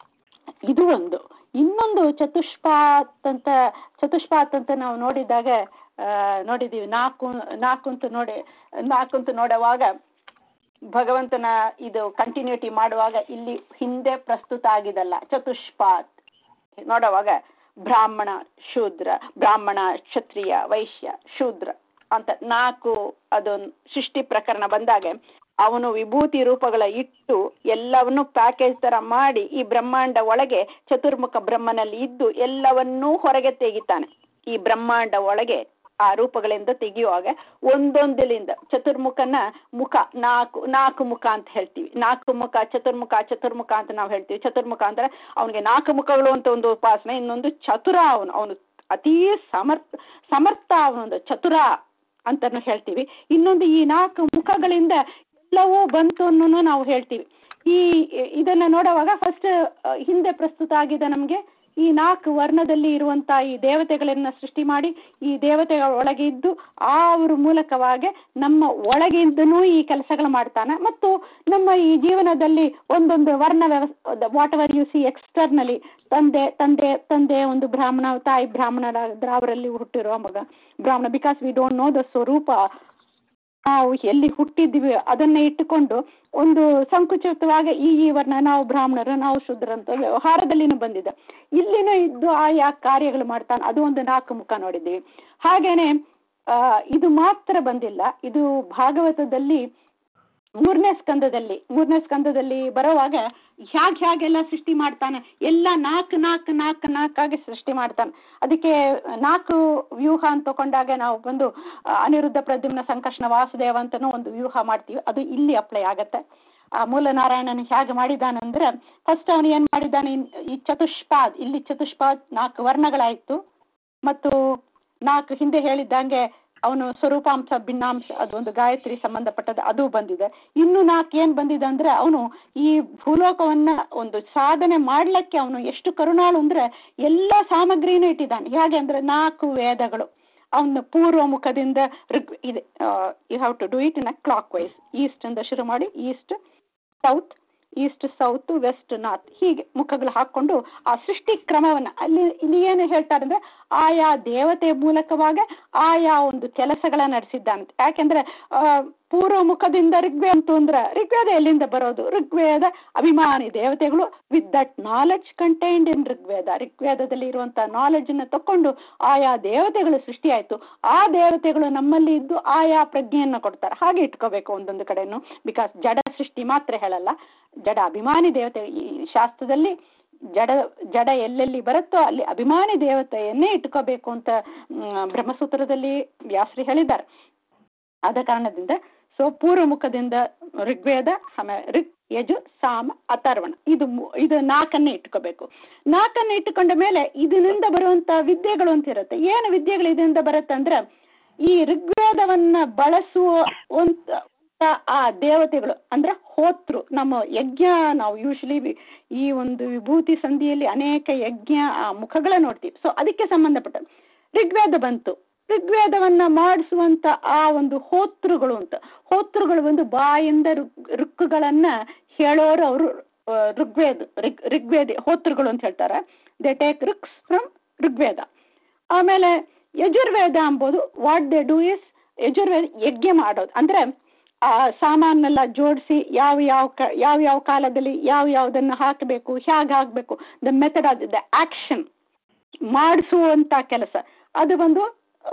ಇದು ಒಂದು ಇನ್ನೊಂದು ಚತುಷ್ಪಾತ್ ಅಂತ ಚತುಷ್ಪಾತ್ ಅಂತ ನಾವು ನೋಡಿದಾಗ ಆ, ನೋಡಿದೀವಿ ನಾಲ್ಕು ನಾಲ್ಕು ಅಂತ ನೋಡಿ ನಾಲ್ಕು ಅಂತ ನೋಡುವಾಗ ಭಗವಂತನ ಇದು ಕಂಟಿನ್ಯೂಟಿ ಮಾಡುವಾಗ ಇಲ್ಲಿ ಹಿಂದೆ ಪ್ರಸ್ತುತ ಆಗಿದಲ್ಲ ಚತುಷ್ಪಾತ್ ನೋಡುವಾಗ ಬ್ರಾಹ್ಮಣ ಶೂದ್ರ ಬ್ರಾಹ್ಮಣ ಕ್ಷತ್ರಿಯ ವೈಶ್ಯ ಶೂದ್ರ ಅಂತ ನಾಲ್ಕು ಅದೊಂದು ಸೃಷ್ಟಿ ಪ್ರಕರಣ ಬಂದಾಗ ಅವನು ವಿಭೂತಿ ರೂಪಗಳ ಇಟ್ಟು ಎಲ್ಲವನ್ನು ಪ್ಯಾಕೇಜ್ ತರ ಮಾಡಿ ಈ ಬ್ರಹ್ಮಾಂಡ ಒಳಗೆ ಚತುರ್ಮುಖ ಬ್ರಹ್ಮನಲ್ಲಿ ಇದ್ದು ಎಲ್ಲವನ್ನೂ ಹೊರಗೆ ತೆಗಿತಾನೆ ಈ ಬ್ರಹ್ಮಾಂಡ ಒಳಗೆ ಆ ರೂಪಗಳಿಂದ ತೆಗೆಯುವಾಗ ಒಂದೊಂದಲಿಂದ ಚತುರ್ಮುಖನ ಮುಖ ನಾಲ್ಕು ನಾಲ್ಕು ಮುಖ ಅಂತ ಹೇಳ್ತೀವಿ ನಾಲ್ಕು ಮುಖ ಚತುರ್ಮುಖ ಚತುರ್ಮುಖ ಅಂತ ನಾವು ಹೇಳ್ತೀವಿ ಚತುರ್ಮುಖ ಅಂದ್ರೆ ಅವನಿಗೆ ನಾಲ್ಕು ಮುಖಗಳು ಅಂತ ಒಂದು ಉಪಾಸನೆ ಇನ್ನೊಂದು ಚತುರ ಅವನು ಅವನು ಅತೀ ಸಮರ್ಥ ಸಮರ್ಥ ಅವನೊಂದು ಚತುರ ಅಂತಾನು ಹೇಳ್ತೀವಿ ಇನ್ನೊಂದು ಈ ನಾಲ್ಕು ಮುಖಗಳಿಂದ ಎಲ್ಲವೂ ಬಂತು ಅನ್ನೋನು ನಾವು ಹೇಳ್ತೀವಿ ಈ ಇದನ್ನ ನೋಡುವಾಗ ಫಸ್ಟ್ ಹಿಂದೆ ಪ್ರಸ್ತುತ ಆಗಿದೆ ನಮ್ಗೆ ಈ ನಾಲ್ಕು ವರ್ಣದಲ್ಲಿ ಇರುವಂತ ಈ ದೇವತೆಗಳನ್ನ ಸೃಷ್ಟಿ ಮಾಡಿ ಈ ದೇವತೆಗಳ ಒಳಗೆ ಇದ್ದು ಆ ಅವ್ರ ಮೂಲಕವಾಗಿ ನಮ್ಮ ಒಳಗಿಂದನೂ ಈ ಕೆಲಸಗಳು ಮಾಡ್ತಾನೆ ಮತ್ತು ನಮ್ಮ ಈ ಜೀವನದಲ್ಲಿ ಒಂದೊಂದು ವರ್ಣ ವ್ಯವಸ್ಥೆ whatever you see externally ತಂದೆ ತಂದೆ ತಂದೆ ಒಂದು ಬ್ರಾಹ್ಮಣ ತಾಯಿ ಬ್ರಾಹ್ಮಣರಾದ್ರ ಅವರಲ್ಲಿ ಹುಟ್ಟಿರೋ ಮಗ ಬ್ರಾಹ್ಮಣ because we don't know the ಸ್ವರೂಪ ನಾವು ಎಲ್ಲಿ ಹುಟ್ಟಿದ್ವಿ ಅದನ್ನ ಇಟ್ಟುಕೊಂಡು ಒಂದು ಸಂಕುಚಿತವಾಗಿ ಈ ಈ ವರ್ಣ ನಾವು ಬ್ರಾಹ್ಮಣರು ನಾವು ಶುದ್ರಂತ ವ್ಯವಹಾರದಲ್ಲಿನೂ ಬಂದಿದೆ ಇಲ್ಲಿನೂ ಇದ್ದು ಆಯಾ ಕಾರ್ಯಗಳು ಮಾಡ್ತಾನೆ ಅದು ಒಂದು ನಾಲ್ಕು ಮುಖ ನೋಡಿದ್ದೀವಿ ಹಾಗೇನೆ ಆ ಇದು ಮಾತ್ರ ಬಂದಿಲ್ಲ ಇದು ಭಾಗವತದಲ್ಲಿ ಮೂರನೇ ಸ್ಕಂದದಲ್ಲಿ ಮೂರನೇ ಸ್ಕಂದದಲ್ಲಿ ಬರುವಾಗ ಹ್ಯಾಗ್ ಹ್ಯಾಗೆಲ್ಲ ಸೃಷ್ಟಿ ಮಾಡ್ತಾನೆ ಎಲ್ಲ ನಾಲ್ಕು ನಾಲ್ಕು ನಾಲ್ಕು ನಾಲ್ಕಾಗಿ ಸೃಷ್ಟಿ ಮಾಡ್ತಾನೆ ಅದಕ್ಕೆ ನಾಲ್ಕು ವ್ಯೂಹ ಅಂತ ತಗೊಂಡಾಗ ನಾವು ಬಂದು ಆ, ಅನಿರುದ್ಧ ಪ್ರದ್ಯುಮ್ನ ಸಂಕರ್ಷಣ ವಾಸುದೇವ ಅಂತನೂ ಒಂದು ವ್ಯೂಹ ಮಾಡ್ತೀವಿ ಅದು ಇಲ್ಲಿ ಅಪ್ಲೈ ಆಗತ್ತೆ ಆ ಮೂಲ ನಾರಾಯಣನ ಹೇಗೆ ಮಾಡಿದಾನಂದ್ರೆ ಫಸ್ಟ್ ಅವನು ಏನ್ ಮಾಡಿದ್ದಾನೆ ಇನ್- ಈ ಚತುಷ್ಪಾದ್ ಇಲ್ಲಿ ಚತುಷ್ಪಾದ್ ನಾಲ್ಕು ವರ್ಣಗಳಾಯ್ತು ಮತ್ತು ನಾಲ್ಕು ಹಿಂದೆ ಹೇಳಿದ್ದಂಗೆ ಅವನು ಸ್ವರೂಪಾಂಶ ಭಿನ್ನಾಂಶ ಅದೊಂದು ಗಾಯತ್ರಿ ಸಂಬಂಧಪಟ್ಟದ್ದು ಅದು ಬಂದಿದೆ ಇನ್ನು ನಾಲ್ಕು ಏನ್ ಬಂದಿದೆ ಅಂದ್ರೆ ಅವನು ಈ ಭೂಲೋಕವನ್ನ ಒಂದು ಸಾಧನೆ ಮಾಡ್ಲಿಕ್ಕೆ ಅವನು ಎಷ್ಟು ಕರುಣಾಳು ಅಂದ್ರೆ ಎಲ್ಲ ಸಾಮಗ್ರಿನೂ ಇಟ್ಟಿದ್ದಾನೆ ಹೇಗೆ ಅಂದ್ರೆ ನಾಲ್ಕು ವೇದಗಳು ಅವನ ಪೂರ್ವ ಮುಖದಿಂದ ಋಗ್ ಇದೆ you have to do it in a clockwise east ಇಂದ ಶುರು ಮಾಡಿ east south east south west north ಹೀಗೆ ಮುಖಗಳು ಹಾಕೊಂಡು ಆ ಸೃಷ್ಟಿ ಕ್ರಮವನ್ನ ಅಲ್ಲಿ ಇಲ್ಲಿ ಏನು ಹೇಳ್ತಾರೆ ಅಂದ್ರೆ ಆಯಾ ದೇವತೆ ಮೂಲಕವಾಗ ಆಯಾ ಒಂದು ಕೆಲಸಗಳ ನಡೆಸಿದ್ದಾನಂತೆ ಯಾಕೆಂದ್ರೆ ಆ, ಪೂರ್ವ ಮುಖದಿಂದ ಋಗ್ವೇದ ಅಂತ ಅಂದ್ರೆ ಋಗ್ವೇದ ಎಲ್ಲಿಂದ ಬರೋದು ಋಗ್ವೇದ ಅಭಿಮಾನಿ ದೇವತೆಗಳು with that knowledge contained in Rigveda ಋಗ್ವೇದದಲ್ಲಿ ಇರುವಂತಹ ನಾಲೆಡ್ಜ್ ಅನ್ನ ತಕೊಂಡು ಆಯಾ ದೇವತೆಗಳು ಸೃಷ್ಟಿಯಾಯ್ತು ಆ ದೇವತೆಗಳು ನಮ್ಮಲ್ಲಿ ಇದ್ದು ಆಯಾ ಪ್ರಜ್ಞೆಯನ್ನ ಕೊಡ್ತಾರೆ ಹಾಗೆ ಇಟ್ಕೋಬೇಕು ಒಂದೊಂದು ಕಡೆನು ಬಿಕಾಸ್ ಜಡ ಸೃಷ್ಟಿ ಮಾತ್ರ ಹೇಳಲ್ಲ ಜಡ ಅಭಿಮಾನಿ ದೇವತೆ ಈ ಶಾಸ್ತ್ರದಲ್ಲಿ ಜಡ ಜಡ ಎಲ್ಲೆಲ್ಲಿ ಬರುತ್ತೋ ಅಲ್ಲಿ ಅಭಿಮಾನಿ ದೇವತೆಯನ್ನೇ ಇಟ್ಕೋಬೇಕು ಅಂತ ಮ್, ಬ್ರಹ್ಮಸೂತ್ರದಲ್ಲಿ ವ್ಯಾಸರಿ ಹೇಳಿದ್ದಾರೆ ಆದ ಕಾರಣದಿಂದ ಸೊ ಪೂರ್ವ ಮುಖದಿಂದ ಋಗ್ವೇದ ಆಮೇಲೆ ಋಗ್ ಯಜು ಸಾಮ ಅಥರ್ವಣ ಇದು ಮೂ- ಇದು ನಾಲ್ಕನ್ನೇ ಇಟ್ಕೋಬೇಕು ನಾಲ್ಕನ್ನ ಇಟ್ಟುಕೊಂಡ ಮೇಲೆ ಇದರಿಂದ ಬರುವಂತ ವಿದ್ಯೆಗಳು ಅಂತ ಇರುತ್ತೆ ಏನು ವಿದ್ಯೆಗಳು ಇದರಿಂದ ಬರುತ್ತೆ ಅಂದ್ರೆ ಈ ಋಗ್ವೇದವನ್ನ ಬಳಸುವ ಒಂತ ಆ ದೇವತೆಗಳು ಅಂದ್ರೆ ಹೋತೃ ನಮ್ಮ ಯಜ್ಞ ನಾವು ಯೂಶಲಿ ಈ ಒಂದು ವಿಭೂತಿ ಸಂಧಿಯಲ್ಲಿ ಅನೇಕ ಯಜ್ಞ ಆ ಮುಖಗಳ ನೋಡ್ತೀವಿ ಸೊ ಅದಕ್ಕೆ ಸಂಬಂಧಪಟ್ಟ ಋಗ್ವೇದ ಬಂತು ಋಗ್ವೇದವನ್ನ ಮಾಡಿಸುವಂತ ಆ ಒಂದು ಹೋತೃಗಳು ಅಂತ ಹೋತೃಗಳು ಒಂದು ಬಾಯಿಂದ ಋಗ್ ಋಕ್ಕುಗಳನ್ನ ಹೇಳೋರು ಅವರು ಋಗ್ವೇದ ಋಗ್ ಋಗ್ವೇದಿ ಹೋತೃಗಳು ಅಂತ ಹೇಳ್ತಾರೆ ದೇ ಟೇಕ್ ಋಕ್ಸ್ ಫ್ರಮ್ ಋಗ್ವೇದ ಆಮೇಲೆ ಯಜುರ್ವೇದ ಅಂಬೋದು what they do is Yajurveda ಯಜ್ಞ ಮಾಡೋದು ಅಂದ್ರೆ ಆ ಸಾಮಾನೆಲ್ಲ ಜೋಡಿಸಿ ಯಾವ ಯಾವ ಕ- ಯಾವ ಯಾವ ಕಾಲದಲ್ಲಿ ಯಾವ ಯಾವ್ದನ್ನ ಹಾಕಬೇಕು ಹೇಗೆ ಹಾಕಬೇಕು the method of the action ಮಾಡಿಸುವಂತ ಕೆಲಸ ಅದು ಬಂದು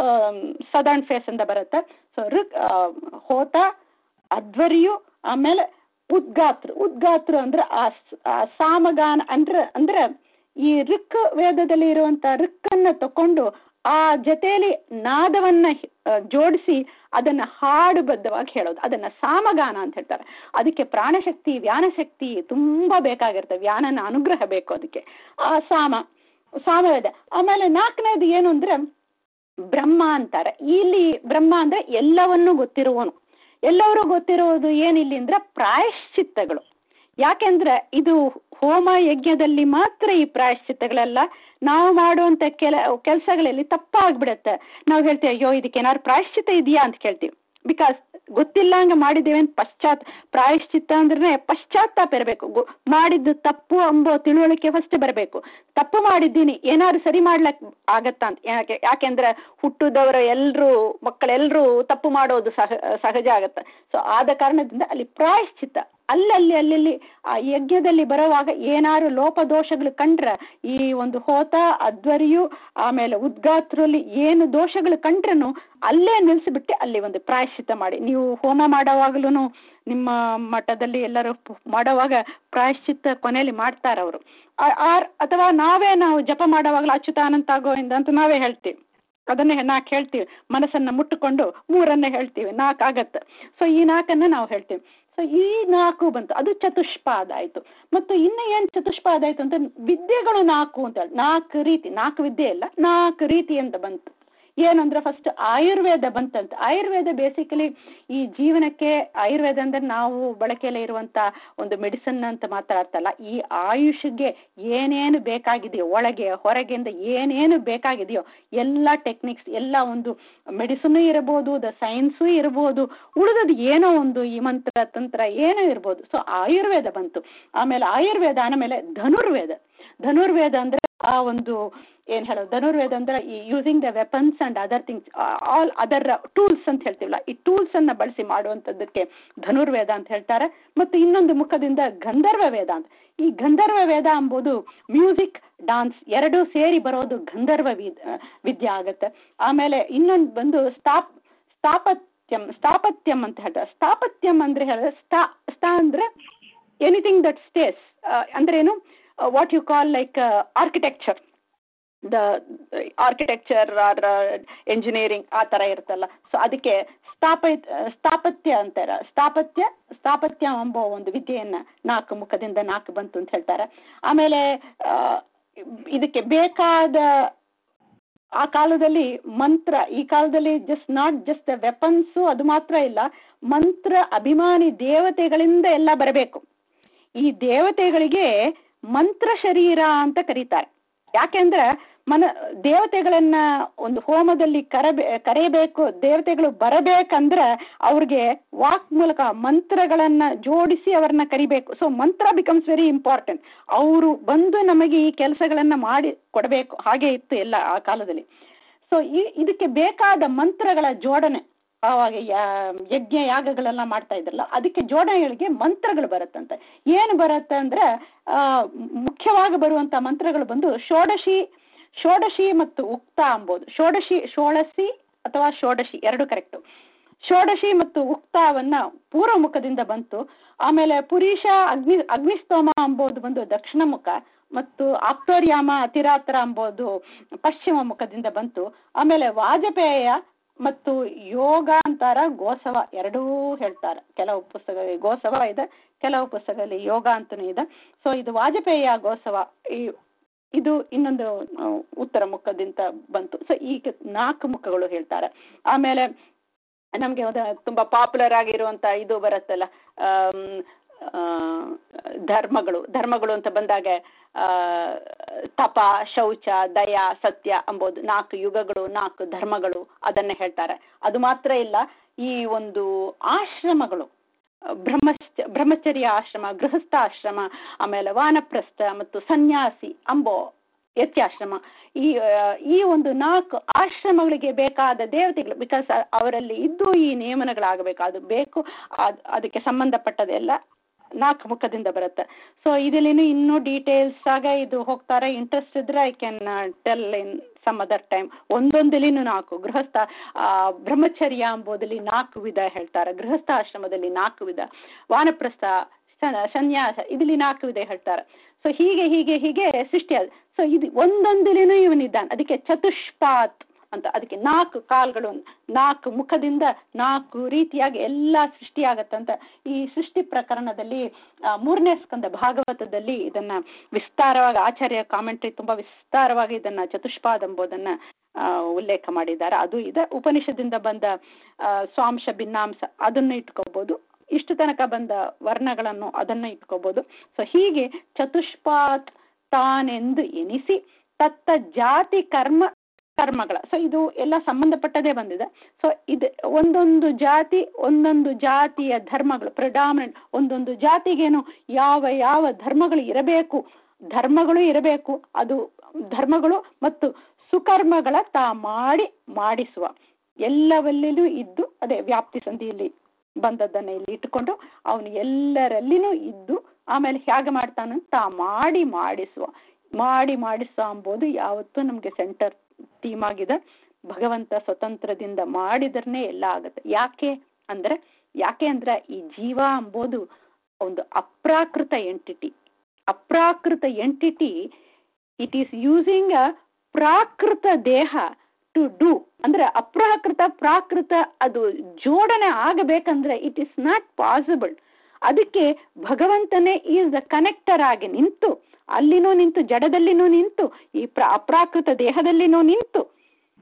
ಸದರ್ನ್ ಫೇಸ್ ಅಂತ ಬರುತ್ತೆ ಸೊ ಋಗ್ ಆ, ಹೋತ ಅಧ್ವರ್ಯು ಆಮೇಲೆ ಉದ್ಗಾತ್ರ ಉದ್ಗಾತ್ರ ಅಂದ್ರೆ ಆ ಸ್- ಆ ಸಾಮಗಾನ ಅಂದ್ರೆ ಅಂದ್ರೆ ಈ ಋಕ್ ವೇದದಲ್ಲಿ ಇರುವಂತ ಋಕ್ಕನ್ನ ತಕೊಂಡು ಆ ಜೊತೆಯಲ್ಲಿ ನಾದವನ್ನ ಆ, ಜೋಡಿಸಿ ಅದನ್ನ ಹಾಡುಬದ್ಧವಾಗಿ ಹೇಳೋದು ಅದನ್ನ ಸಾಮಗಾನ ಅಂತ ಹೇಳ್ತಾರೆ ಅದಕ್ಕೆ ಪ್ರಾಣಶಕ್ತಿ ವ್ಯಾನಶಕ್ತಿ ತುಂಬಾ ಬೇಕಾಗಿರುತ್ತೆ ವ್ಯಾನನ ಅನುಗ್ರಹ ಬೇಕು ಅದಕ್ಕೆ ಆ ಸಾಮ ಸಾಮವೇದ ಆಮೇಲೆ ನಾಲ್ಕನೇದು ಏನು ಅಂದ್ರೆ ಬ್ರಹ್ಮ ಅಂತಾರೆ ಇಲ್ಲಿ ಬ್ರಹ್ಮ ಅಂದ್ರೆ ಎಲ್ಲವನ್ನೂ ಗೊತ್ತಿರುವವನು ಎಲ್ಲರೂ ಗೊತ್ತಿರುವುದು ಏನಿಲ್ಲಿ ಅಂದ್ರೆ ಪ್ರಾಯಶ್ಚಿತ್ತಗಳು ಯಾಕೆಂದ್ರೆ ಇದು ಹೋಮ ಯಜ್ಞದಲ್ಲಿ ಮಾತ್ರ ಈ ಪ್ರಾಯಶ್ಚಿತ್ತಗಳೆಲ್ಲ ನಾವು ಮಾಡುವಂತ ಕೆಲ ಕೆಲಸಗಳಲ್ಲಿ ತಪ್ಪಾಗ್ಬಿಡತ್ತೆ ನಾವು ಹೇಳ್ತೇವೆ ಅಯ್ಯೋ ಇದಕ್ಕೆ ಏನಾದ್ರು ಪ್ರಾಯಶ್ಚಿತ್ತ ಇದೆಯಾ ಅಂತ ಕೇಳ್ತೀವಿ ಬಿಕಾಸ್ ಗೊತ್ತಿಲ್ಲ ಹಂಗ ಮಾಡಿದ್ದೇವೆ ಅಂತ ಪಶ್ಚಾತ್ ಪ್ರಾಯಶ್ಚಿತ್ತ ಅಂದ್ರೆ ಪಶ್ಚಾತ್ತಾಪ ಇರಬೇಕು ಗೊ- ಮಾಡಿದ್ದು ತಪ್ಪು ಎಂಬೋ ತಿಳುವಳಿಕೆ ಫಸ್ಟ್ ಬರಬೇಕು ತಪ್ಪು ಮಾಡಿದ್ದೀನಿ ಏನಾದ್ರು ಸರಿ ಮಾಡ್ಲಕ್ ಆಗತ್ತಾ ಅಂತ ಯಾಕೆ ಯಾಕೆಂದ್ರೆ ಹುಟ್ಟುದವರು ಎಲ್ರು ಮಕ್ಕಳೆಲ್ಲರೂ ತಪ್ಪು ಮಾಡೋದು ಸಹ ಸಹಜ ಆಗತ್ತೆ ಸೊ ಆದ ಕಾರಣದಿಂದ ಅಲ್ಲಿ ಪ್ರಾಯಶ್ಚಿತ್ತ ಅಲ್ಲಲ್ಲಿ ಅಲ್ಲಲ್ಲಿ ಆ ಯಜ್ಞದಲ್ಲಿ ಬರುವಾಗ ಏನಾರು ಲೋಪದೋಷಗಳು ಕಂಡ್ರೆ ಈ ಒಂದು ಹೋತ ಅಧ್ವರಿಯು ಆಮೇಲೆ ಉದ್ಗಾತ್ರಲ್ಲಿ ಏನು ದೋಷಗಳು ಕಂಡ್ರೂ ಅಲ್ಲೇ ನಿಲ್ಲಿಸ್ಬಿಟ್ಟು ಅಲ್ಲಿ ಒಂದು ಪ್ರಾಯಶ್ಚಿತ್ತ ಮಾಡಿ ನೀವು ಹೋಮ ಮಾಡೋವಾಗ್ಲೂ ನಿಮ್ಮ ಮಠದಲ್ಲಿ ಎಲ್ಲರೂ ಪ್- ಮಾಡೋವಾಗ ಪ್ರಾಯಶ್ಚಿತ್ತ ಕೊನೆಯಲ್ಲಿ ಮಾಡ್ತಾರ ಅವರು ಅಥವಾ ನಾವೇ ನಾವು ಜಪ ಮಾಡೋವಾಗಲೂ ಅಚ್ಯುತಾನಂತ ಗೋವಿಂದ ಅಂತ ನಾವೇ ಹೇಳ್ತೀವಿ ಅದನ್ನೇ ನಾಲ್ಕು ಹೇಳ್ತೀವಿ ಮನಸ್ಸನ್ನ ಮುಟ್ಟುಕೊಂಡು ಮೂರನ್ನೇ ಹೇಳ್ತೀವಿ ನಾಲ್ಕು ಆಗತ್ತೆ ಸೊ ಈ ನಾಲ್ಕನ್ನ ನಾವು ಹೇಳ್ತೀವಿ ಸೊ ಈ ನಾಲ್ಕು ಬಂತು ಅದು ಚತುಷ್ಪಾದ ಆಯ್ತು ಮತ್ತು ಇನ್ನು ಏನ್ ಚತುಷ್ಪಾದ ಆಯ್ತು ಅಂತ ವಿದ್ಯೆಗಳು ನಾಲ್ಕು ಅಂತ ಹೇಳಿ ನಾಲ್ಕು ರೀತಿ ನಾಲ್ಕು ವಿದ್ಯೆ ಇಲ್ಲ ನಾಲ್ಕು ರೀತಿ ಅಂತ ಬಂತು ಏನಂದ್ರೆ ಫಸ್ಟ್ ಆಯುರ್ವೇದ ಬಂತಂತ ಆಯುರ್ವೇದ ಬೇಸಿಕಲಿ ಈ ಜೀವನಕ್ಕೆ ಆಯುರ್ವೇದ ಅಂದ್ರೆ ನಾವು ಬಳಕೆಯಲ್ಲಿ ಇರುವಂತ ಒಂದು ಮೆಡಿಸಿನ್ ಅಂತ ಮಾತ್ರ ಅರ್ಥ ಅಲ್ಲ ಈ ಆಯುಷ್ಗೆ ಏನೇನು ಬೇಕಾಗಿದೆಯೋ ಒಳಗೆ ಹೊರಗಿಂದ ಏನೇನು ಬೇಕಾಗಿದೆಯೋ ಎಲ್ಲ ಟೆಕ್ನಿಕ್ಸ್ ಎಲ್ಲ ಒಂದು ಮೆಡಿಸಿನ್ ಇರಬಹುದು ದ ಸೈನ್ಸು ಇರಬಹುದು ಉಳಿದದ್ದು ಏನೋ ಒಂದು ಈ ಮಂತ್ರ ತಂತ್ರ ಏನೋ ಇರ್ಬೋದು ಸೊ ಆಯುರ್ವೇದ ಬಂತು ಆಮೇಲೆ ಆಯುರ್ವೇದ ಆಮೇಲೆ ಧನುರ್ವೇದ ಧನುರ್ವೇದ ಅಂದ್ರೆ ಆ ಒಂದು ಏನ್ ಹೇಳೋದು ಧನುರ್ವೇದ ಅಂದ್ರೆ ಈ using the weapons and other things all other tools ಅಂತ ಹೇಳ್ತೀವಲ್ಲ ಈ ಟೂಲ್ಸ್ ಅನ್ನ ಬಳಸಿ ಮಾಡುವಂತದ್ದಕ್ಕೆ ಧನುರ್ವೇದ ಅಂತ ಹೇಳ್ತಾರೆ ಮತ್ತು ಇನ್ನೊಂದು ಮುಖದಿಂದ ಗಂಧರ್ವ ವೇದ ಅಂತ ಈ ಗಂಧರ್ವ ವೇದ ಎಂಬುದು ಮ್ಯೂಸಿಕ್ ಡಾನ್ಸ್ ಎರಡೂ ಸೇರಿ ಬರೋದು ಗಂಧರ್ವ ವಿದ್ಯೆ ಆಗತ್ತೆ ಆಮೇಲೆ ಇನ್ನೊಂದು ಬಂದು ಸ್ಥಾಪ್ ಸ್ಥಾಪತ್ಯಂ ಸ್ಥಾಪತ್ಯಂ ಅಂತ ಹೇಳ್ತಾರೆ ಸ್ಥಾಪತ್ಯಂ ಅಂದ್ರೆ ಹೇಳಿದ್ರೆ ಸ್ಥಾ ಸ್ಥಾ ಅಂದ್ರೆ ಎನಿಥಿಂಗ್ ದಟ್ ಸ್ಟೇಸ್ ಅಂದ್ರೆ ಏನು what you call like architecture the architecture or engineering ಆ ಥರ ಇರುತ್ತಲ್ಲ ಸೊ ಅದಕ್ಕೆ ಸ್ಥಾಪ ಸ್ಥಾಪತ್ಯ ಅಂತಾರೆ ಸ್ಥಾಪತ್ಯ ಸ್ಥಾಪತ್ಯ ಎಂಬ ಒಂದು ವಿದ್ಯೆಯನ್ನ ನಾಲ್ಕು ಮುಖದಿಂದ ನಾಲ್ಕು ಬಂತು ಅಂತ ಹೇಳ್ತಾರೆ ಆಮೇಲೆ ಇದಕ್ಕೆ ಬೇಕಾದ ಆ ಕಾಲದಲ್ಲಿ ಮಂತ್ರ ಈ ಕಾಲದಲ್ಲಿ just not just the weapons ಅದು ಮಾತ್ರ ಇಲ್ಲ ಮಂತ್ರ ಅಭಿಮಾನಿ ದೇವತೆಗಳಿಂದ ಎಲ್ಲ ಬರಬೇಕು ಈ ದೇವತೆಗಳಿಗೆ ಮಂತ್ರ ಶರೀರ ಅಂತ ಕರೀತಾರೆ ಯಾಕೆಂದ್ರೆ ಮನ ದೇವತೆಗಳನ್ನ ಒಂದು ಹೋಮದಲ್ಲಿ ಕರಬೇ ಕರೆಯಬೇಕು ದೇವತೆಗಳು ಬರಬೇಕಂದ್ರೆ ಅವ್ರಿಗೆ ವಾಕ್ ಮೂಲಕ ಮಂತ್ರಗಳನ್ನ ಜೋಡಿಸಿ ಅವ್ರನ್ನ ಕರಿಬೇಕು ಸೊ ಮಂತ್ರ ಬಿಕಮ್ಸ್ ವೆರಿ ಇಂಪಾರ್ಟೆಂಟ್ ಅವರು ಬಂದು ನಮಗೆ ಈ ಕೆಲಸಗಳನ್ನ ಮಾಡಿ ಕೊಡಬೇಕು ಹಾಗೆ ಇತ್ತು ಎಲ್ಲ ಆ ಕಾಲದಲ್ಲಿ ಸೊ ಈ ಇದಕ್ಕೆ ಬೇಕಾದ ಮಂತ್ರಗಳ ಜೋಡಣೆ ಆವಾಗ ಯಜ್ಞ ಯಾಗಗಳೆಲ್ಲ ಮಾಡ್ತಾ ಇದ್ರಲ್ಲ ಅದಕ್ಕೆ ಜೋಡಣೆಗಳಿಗೆ ಮಂತ್ರಗಳು ಬರುತ್ತಂತೆ ಏನು ಬರುತ್ತೆ ಅಂದ್ರೆ ಮುಖ್ಯವಾಗಿ ಬರುವಂತ ಮಂತ್ರಗಳು ಬಂದು ಷೋಡಶಿ ಷೋಡಶಿ ಮತ್ತು ಉಕ್ತ ಅಂಬೋದು ಷೋಡಶಿ ಷೋಳಸಿ ಅಥವಾ ಷೋಡಶಿ ಎರಡು ಕರೆಕ್ಟು ಷೋಡಶಿ ಮತ್ತು ಉಕ್ತಾವನ್ನ ಪೂರ್ವ ಮುಖದಿಂದ ಬಂತು ಆಮೇಲೆ ಪುರೀಶ ಅಗ್ನಿ ಅಗ್ನಿಸ್ತೋಮ ಅಂಬೋದು ಬಂದು ದಕ್ಷಿಣ ಮುಖ ಮತ್ತು ಆಪ್ತೋರ್ಯಾಮ ಅತಿರಾತ್ರ ಅಂಬೋದು ಪಶ್ಚಿಮ ಮುಖದಿಂದ ಬಂತು ಆಮೇಲೆ ವಾಜಪೇಯ ಮತ್ತು ಯೋಗ ಅಂತಾರ ಗೋಸವ ಎರಡೂ ಹೇಳ್ತಾರೆ ಕೆಲವು ಪುಸ್ತಕ ಗೋಸವ ಇದೆ ಕೆಲವು ಪುಸ್ತಕದಲ್ಲಿ ಯೋಗ ಅಂತನೂ ಇದೆ ಸೊ ಇದು ವಾಜಪೇಯ ಗೋಸವ ಈ ಇದು ಇನ್ನೊಂದು ಉತ್ತರ ಮುಖದಿಂದ ಬಂತು ಸೊ ಈಗ ನಾಲ್ಕು ಮುಖಗಳು ಹೇಳ್ತಾರೆ ಆಮೇಲೆ ನಮಗೆ ತುಂಬಾ ಪಾಪ್ಯುಲರ್ ಆಗಿರುವಂತ ಇದು ಬರುತ್ತಲ್ಲ ಧರ್ಮಗಳು ಧರ್ಮಗಳು ಅಂತ ಬಂದಾಗ ತಪ ಶೌಚ ದಯ ಸತ್ಯ ಅಂಬೋದು ನಾಲ್ಕು ಯುಗಗಳು ನಾಲ್ಕು ಧರ್ಮಗಳು ಅದನ್ನ ಹೇಳ್ತಾರೆ ಅದು ಮಾತ್ರ ಇಲ್ಲ ಈ ಒಂದು ಆಶ್ರಮಗಳು ಬ್ರಹ್ಮಚ ಬ್ರಹ್ಮಚರ್ಯ ಆಶ್ರಮ ಗೃಹಸ್ಥ ಆಶ್ರಮ ಆಮೇಲೆ ವಾನಪ್ರಸ್ಥ ಮತ್ತು ಸನ್ಯಾಸಿ ಅಂಬೋ ಯತ್ಯಾಶ್ರಮ ಈ ಈ ಒಂದು ನಾಲ್ಕು ಆಶ್ರಮಗಳಿಗೆ ಬೇಕಾದ ದೇವತೆಗಳು ಬಿಕಾಸ್ ಅವರಲ್ಲಿ ಇದ್ದು ಈ ನಿಯಮನಗಳಾಗಬೇಕು ಅದು ಬೇಕು ಅದಕ್ಕೆ ಸಂಬಂಧಪಟ್ಟದೆಲ್ಲ ನಾಲ್ಕು ಮುಖದಿಂದ ಬರುತ್ತೆ ಸೊ ಇದರಲ್ಲಿ ಇನ್ನೂ ಡೀಟೇಲ್ಸ್ ಆಗ ಇದು ಹೋಗ್ತಾರೆ ಇಂಟ್ರೆಸ್ಟ್ ಇದ್ರೆ I can tell in some other time ಒಂದೊಂದಲಿನೂ ನಾಲ್ಕು ಗೃಹಸ್ಥ ಬ್ರಹ್ಮಚರ್ಯ ಎಂಬುದಲ್ಲಿ ನಾಲ್ಕು ವಿಧ ಹೇಳ್ತಾರೆ ಗೃಹಸ್ಥ ಆಶ್ರಮದಲ್ಲಿ ನಾಲ್ಕು ವಿಧ ವಾನಪ್ರಸ್ಥ ಸನ್ಯಾಸ ಇದರಲ್ಲಿ ನಾಲ್ಕು ವಿಧ ಹೇಳ್ತಾರೆ ಸೊ ಹೀಗೆ ಹೀಗೆ ಹೀಗೆ ಸೃಷ್ಟಿ ಆದ ಸೊ ಇದು ಒಂದೊಂದಲಿನೂ ಇವನಿದ್ದಾನೆ ಅದಕ್ಕೆ ಚತುಷ್ಪಾತ್ ಅಂತ ಅದಕ್ಕೆ ನಾಲ್ಕು ಕಾಲ್ಗಳು ನಾಲ್ಕು ಮುಖದಿಂದ ನಾಲ್ಕು ರೀತಿಯಾಗಿ ಎಲ್ಲ ಸೃಷ್ಟಿಯಾಗತ್ತಂತ ಈ ಸೃಷ್ಟಿ ಪ್ರಕರಣದಲ್ಲಿ ಮೂರನೇ ಸ್ಕಂದ ಭಾಗವತದಲ್ಲಿ ಇದನ್ನ ವಿಸ್ತಾರವಾಗಿ ಆಚಾರ್ಯ ಕಾಮೆಂಟ್ರಿ ತುಂಬಾ ವಿಸ್ತಾರವಾಗಿ ಇದನ್ನ ಚತುಷ್ಪಾದ್ ಎಂಬುದನ್ನ ಉಲ್ಲೇಖ ಮಾಡಿದ್ದಾರೆ ಅದು ಇದೆ ಉಪನಿಷದಿಂದ ಬಂದ ಸ್ವಾಂಶ ಭಿನ್ನಾಂಶ ಅದನ್ನು ಇಟ್ಕೋಬಹುದು ಇಷ್ಟು ತನಕ ಬಂದ ವರ್ಣಗಳನ್ನು ಅದನ್ನು ಇಟ್ಕೋಬಹುದು ಸೊ ಹೀಗೆ ಚತುಷ್ಪಾತ್ ತಾನೆಂದು ಎನಿಸಿ ತತ್ತ ಜಾತಿ ಕರ್ಮ ಕರ್ಮಗಳ ಸೊ ಇದು ಎಲ್ಲ ಸಂಬಂಧಪಟ್ಟದೇ ಬಂದಿದೆ ಸೊ ಇದು ಒಂದೊಂದು ಜಾತಿ ಒಂದೊಂದು ಜಾತಿಯ ಧರ್ಮಗಳು ಪ್ರಿಡಾಮಿನೆಂಟ್ ಒಂದೊಂದು ಜಾತಿಗೇನು ಯಾವ ಯಾವ ಧರ್ಮಗಳು ಇರಬೇಕು ಧರ್ಮಗಳು ಇರಬೇಕು ಅದು ಧರ್ಮಗಳು ಮತ್ತು ಸುಕರ್ಮಗಳ ತಾ ಮಾಡಿ ಮಾಡಿಸುವ ಎಲ್ಲವಲ್ಲಿನೂ ಇದ್ದು ಅದೇ ವ್ಯಾಪ್ತಿ ಸಂಧಿಯಲ್ಲಿ ಬಂದದ್ದನ್ನ ಇಲ್ಲಿ ಇಟ್ಟುಕೊಂಡು ಅವನು ಎಲ್ಲರಲ್ಲಿನೂ ಇದ್ದು ಆಮೇಲೆ ಹೇಗೆ ಮಾಡ್ತಾನಂತ ತಾ ಮಾಡಿ ಮಾಡಿಸುವ ಮಾಡಿ ಮಾಡಿಸುವ ಎಂಬುದು ಯಾವತ್ತೂ ನಮ್ಗೆ ಸೆಂಟರ್ ಥೀಮ್ ಆಗಿದೆ ಭಗವಂತ ಸ್ವತಂತ್ರದಿಂದ ಮಾಡಿದ್ರನೇ ಎಲ್ಲ ಆಗುತ್ತೆ ಯಾಕೆ ಅಂದ್ರೆ ಯಾಕೆ ಅಂದ್ರೆ ಈ ಜೀವ ಎಂಬುದು ಒಂದು ಅಪ್ರಾಕೃತ ಎಂಟಿಟಿ ಅಪ್ರಾಕೃತ entity it is using a ಪ್ರಾಕೃತ ದೇಹ ಟು ಡೂ ಅಂದ್ರೆ ಅಪ್ರಾಕೃತ ಪ್ರಾಕೃತ ಅದು ಜೋಡಣೆ ಆಗಬೇಕಂದ್ರೆ ಇಟ್ ಇಸ್ ನಾಟ್ ಪಾಸಿಬಲ್ ಅದಕ್ಕೆ ಭಗವಂತನೇ ಈಸ್ ದ ಕನೆಕ್ಟರ್ ಆಗಿ ನಿಂತು ಅಲ್ಲಿನೂ ನಿಂತು ಜಡದಲ್ಲಿನೂ ನಿಂತು ಈ ಪ್ರ ಅಪ್ರಾಕೃತ ದೇಹದಲ್ಲಿನೂ ನಿಂತು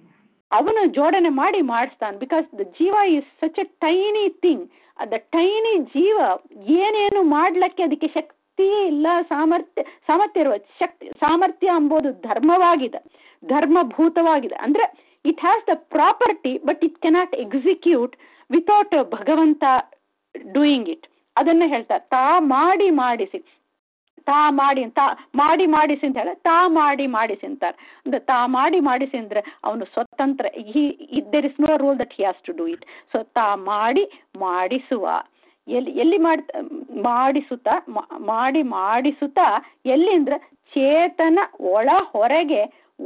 ಅವನು ಜೋಡಣೆ ಮಾಡಿ ಮಾಡಿಸ್ತಾನೆ ಬಿಕಾಸ್ ದ ಜೀವ is such a tiny thing the tiny ಜೀವ ಏನೇನು ಮಾಡ್ಲಿಕ್ಕೆ ಅದಕ್ಕೆ ಶಕ್ತಿ ಇಲ್ಲ ಸಾಮರ್ಥ್ಯ ಸಾಮರ್ಥ್ಯ ಇರುವ ಶಕ್ತಿ ಸಾಮರ್ಥ್ಯ ಎಂಬುದು ಧರ್ಮವಾಗಿದೆ ಧರ್ಮಭೂತವಾಗಿದೆ ಅಂದ್ರೆ it has the property but it cannot execute without ಭಗವಂತ ಡೂಯಿಂಗ್ ಇಟ್ ಅದನ್ನ ಹೇಳ್ತಾರೆ ತಾ ಮಾಡಿ ಮಾಡಿಸಿ ತಾ ಮಾಡಿ ತಾ ಮಾಡಿ ಮಾಡಿಸಿ ಅಂತ ಹೇಳಿ ತಾ ಮಾಡಿ ಮಾಡಿಸಿ ಅಂತಾರೆ ಅಂದ್ರೆ ತಾ ಮಾಡಿ ಮಾಡಿಸಿ ಅಂದ್ರೆ ಅವನು ಸ್ವತಂತ್ರ he there is no rule that he has to do it so ತಾ ಮಾಡಿ ಮಾಡಿಸುವ ಎಲ್ಲಿ ಎಲ್ಲಿ ಮಾಡ್ ಮಾಡಿಸುತ್ತಾ ಮಾಡಿ ಮಾಡಿಸುತ್ತಾ ಎಲ್ಲಿ ಅಂದ್ರೆ ಚೇತನ ಒಳ ಹೊರಗೆ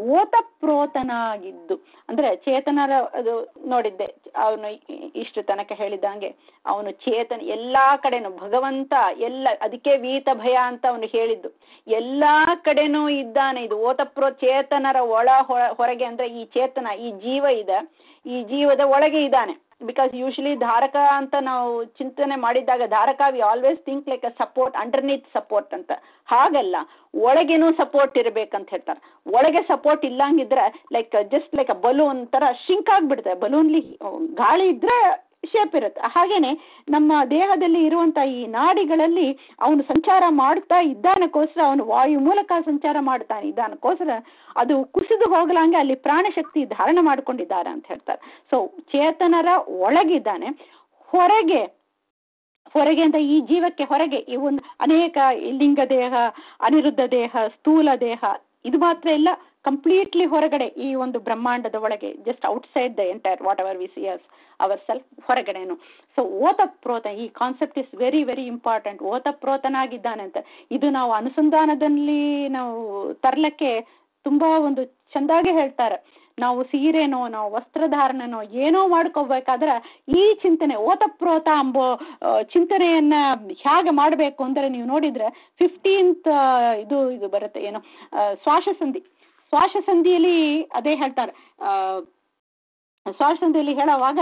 ಓತಪ್ರೋತನಾಗಿದ್ದು ಅಂದ್ರೆ ಚೇತನರ ಅದು ನೋಡಿದ್ದೆ ಅವನು ಇಷ್ಟು ತನಕ ಹೇಳಿದಂಗೆ ಅವನು ಚೇತನ ಎಲ್ಲಾ ಕಡೆನು ಭಗವಂತ ಎಲ್ಲ ಅದಕ್ಕೆ ವೀತ ಭಯ ಅಂತ ಅವನು ಹೇಳಿದ್ದು ಎಲ್ಲಾ ಕಡೆನೂ ಇದ್ದಾನೆ ಇದು ಓತಪ್ರೋ ಚೇತನರ ಒಳ ಹೊರಗೆ ಅಂದ್ರೆ ಈ ಚೇತನ ಈ ಜೀವ ಇದೆ ಈ ಜೀವದ ಒಳಗೆ ಇದ್ದಾನೆ ಬಿಕಾಸ್ ಯೂಶಲಿ ಧಾರಕ ಅಂತ ನಾವು ಚಿಂತನೆ ಮಾಡಿದಾಗ ಧಾರಕ we always think like a support underneath support ಅಂತ ಹಾಗಲ್ಲ ಒಳಗೇನೂ ಸಪೋರ್ಟ್ ಇರ್ಬೇಕಂತ ಹೇಳ್ತಾರೆ ಒಳಗೆ ಸಪೋರ್ಟ್ ಇಲ್ಲಂಗಿದ್ರೆ like just like a balloon ತರ ಶಿಂಕ್ ಆಗ್ಬಿಡುತ್ತೆ ಬಲೂನ್ಲಿ ಗಾಳಿ ಇದ್ರೆ ಶೇಪ್ ಇರುತ್ತೆ ಹಾಗೇನೆ ನಮ್ಮ ದೇಹದಲ್ಲಿ ಇರುವಂತ ಈ ನಾಡಿಗಳಲ್ಲಿ ಅವನು ಸಂಚಾರ ಮಾಡ್ತಾ ಇದ್ದಾನಕ್ಕೋಸ್ಕರ ಅವನು ವಾಯು ಮೂಲಕ ಸಂಚಾರ ಮಾಡ್ತಾನೆ ಇದ್ದಾನಕ್ಕೋಸ್ಕರ ಅದು ಕುಸಿದು ಹೋಗಲಂಗೆ ಅಲ್ಲಿ ಪ್ರಾಣಶಕ್ತಿ ಧಾರಣ ಮಾಡ್ಕೊಂಡಿದ್ದಾರೆ ಅಂತ ಹೇಳ್ತಾರೆ ಸೊ ಚೇತನರ ಒಳಗಿದ್ದಾನೆ ಹೊರಗೆ ಹೊರಗೆ ಅಂತ ಈ ಜೀವಕ್ಕೆ ಹೊರಗೆ ಈ ಒಂದು ಅನೇಕ ಲಿಂಗ ದೇಹ ಅನಿರುದ್ಧ ದೇಹ ಸ್ಥೂಲ ದೇಹ ಇದು ಮಾತ್ರ ಇಲ್ಲ ಕಂಪ್ಲೀಟ್ಲಿ ಹೊರಗಡೆ ಈ ಒಂದು ಬ್ರಹ್ಮಾಂಡದ ಒಳಗೆ just outside the entire whatever we see us ourself ಹೊರಗಡೆನು ಸೊ ಓತಪ್ರೋತ ಈ concept is very very important ಓತಪ್ರೋತನಾಗಿದ್ದಾನೆ ಅಂತ ಇದು ನಾವು ಅನುಸಂಧಾನದಲ್ಲಿ ನಾವು ತರ್ಲಕ್ಕೆ ತುಂಬಾ ಒಂದು ಚಂದಾಗೆ ಹೇಳ್ತಾರೆ ನಾವು ಸೀರೆನೋ ನಾವು ವಸ್ತ್ರಧಾರಣನೋ ಏನೋ ಮಾಡ್ಕೋಬೇಕಾದ್ರೆ ಈ ಚಿಂತನೆ ಓತಪ್ರೋತ ಎಂಬೋ ಚಿಂತನೆಯನ್ನ ಹೇಗೆ ಮಾಡಬೇಕು ಅಂದರೆ ನೀವು ನೋಡಿದ್ರೆ ಫಿಫ್ಟೀನ್ತ್ ಇದು ಇದು ಬರುತ್ತೆ ಏನು ಶ್ವಾಸಸಂಧಿ ಶ್ವಾಸಸಂಧಿಯಲ್ಲಿ ಅದೇ ಹೇಳ್ತಾರೆ ಶ್ವಾಸಸಂಧಿಯಲ್ಲಿ ಹೇಳುವಾಗ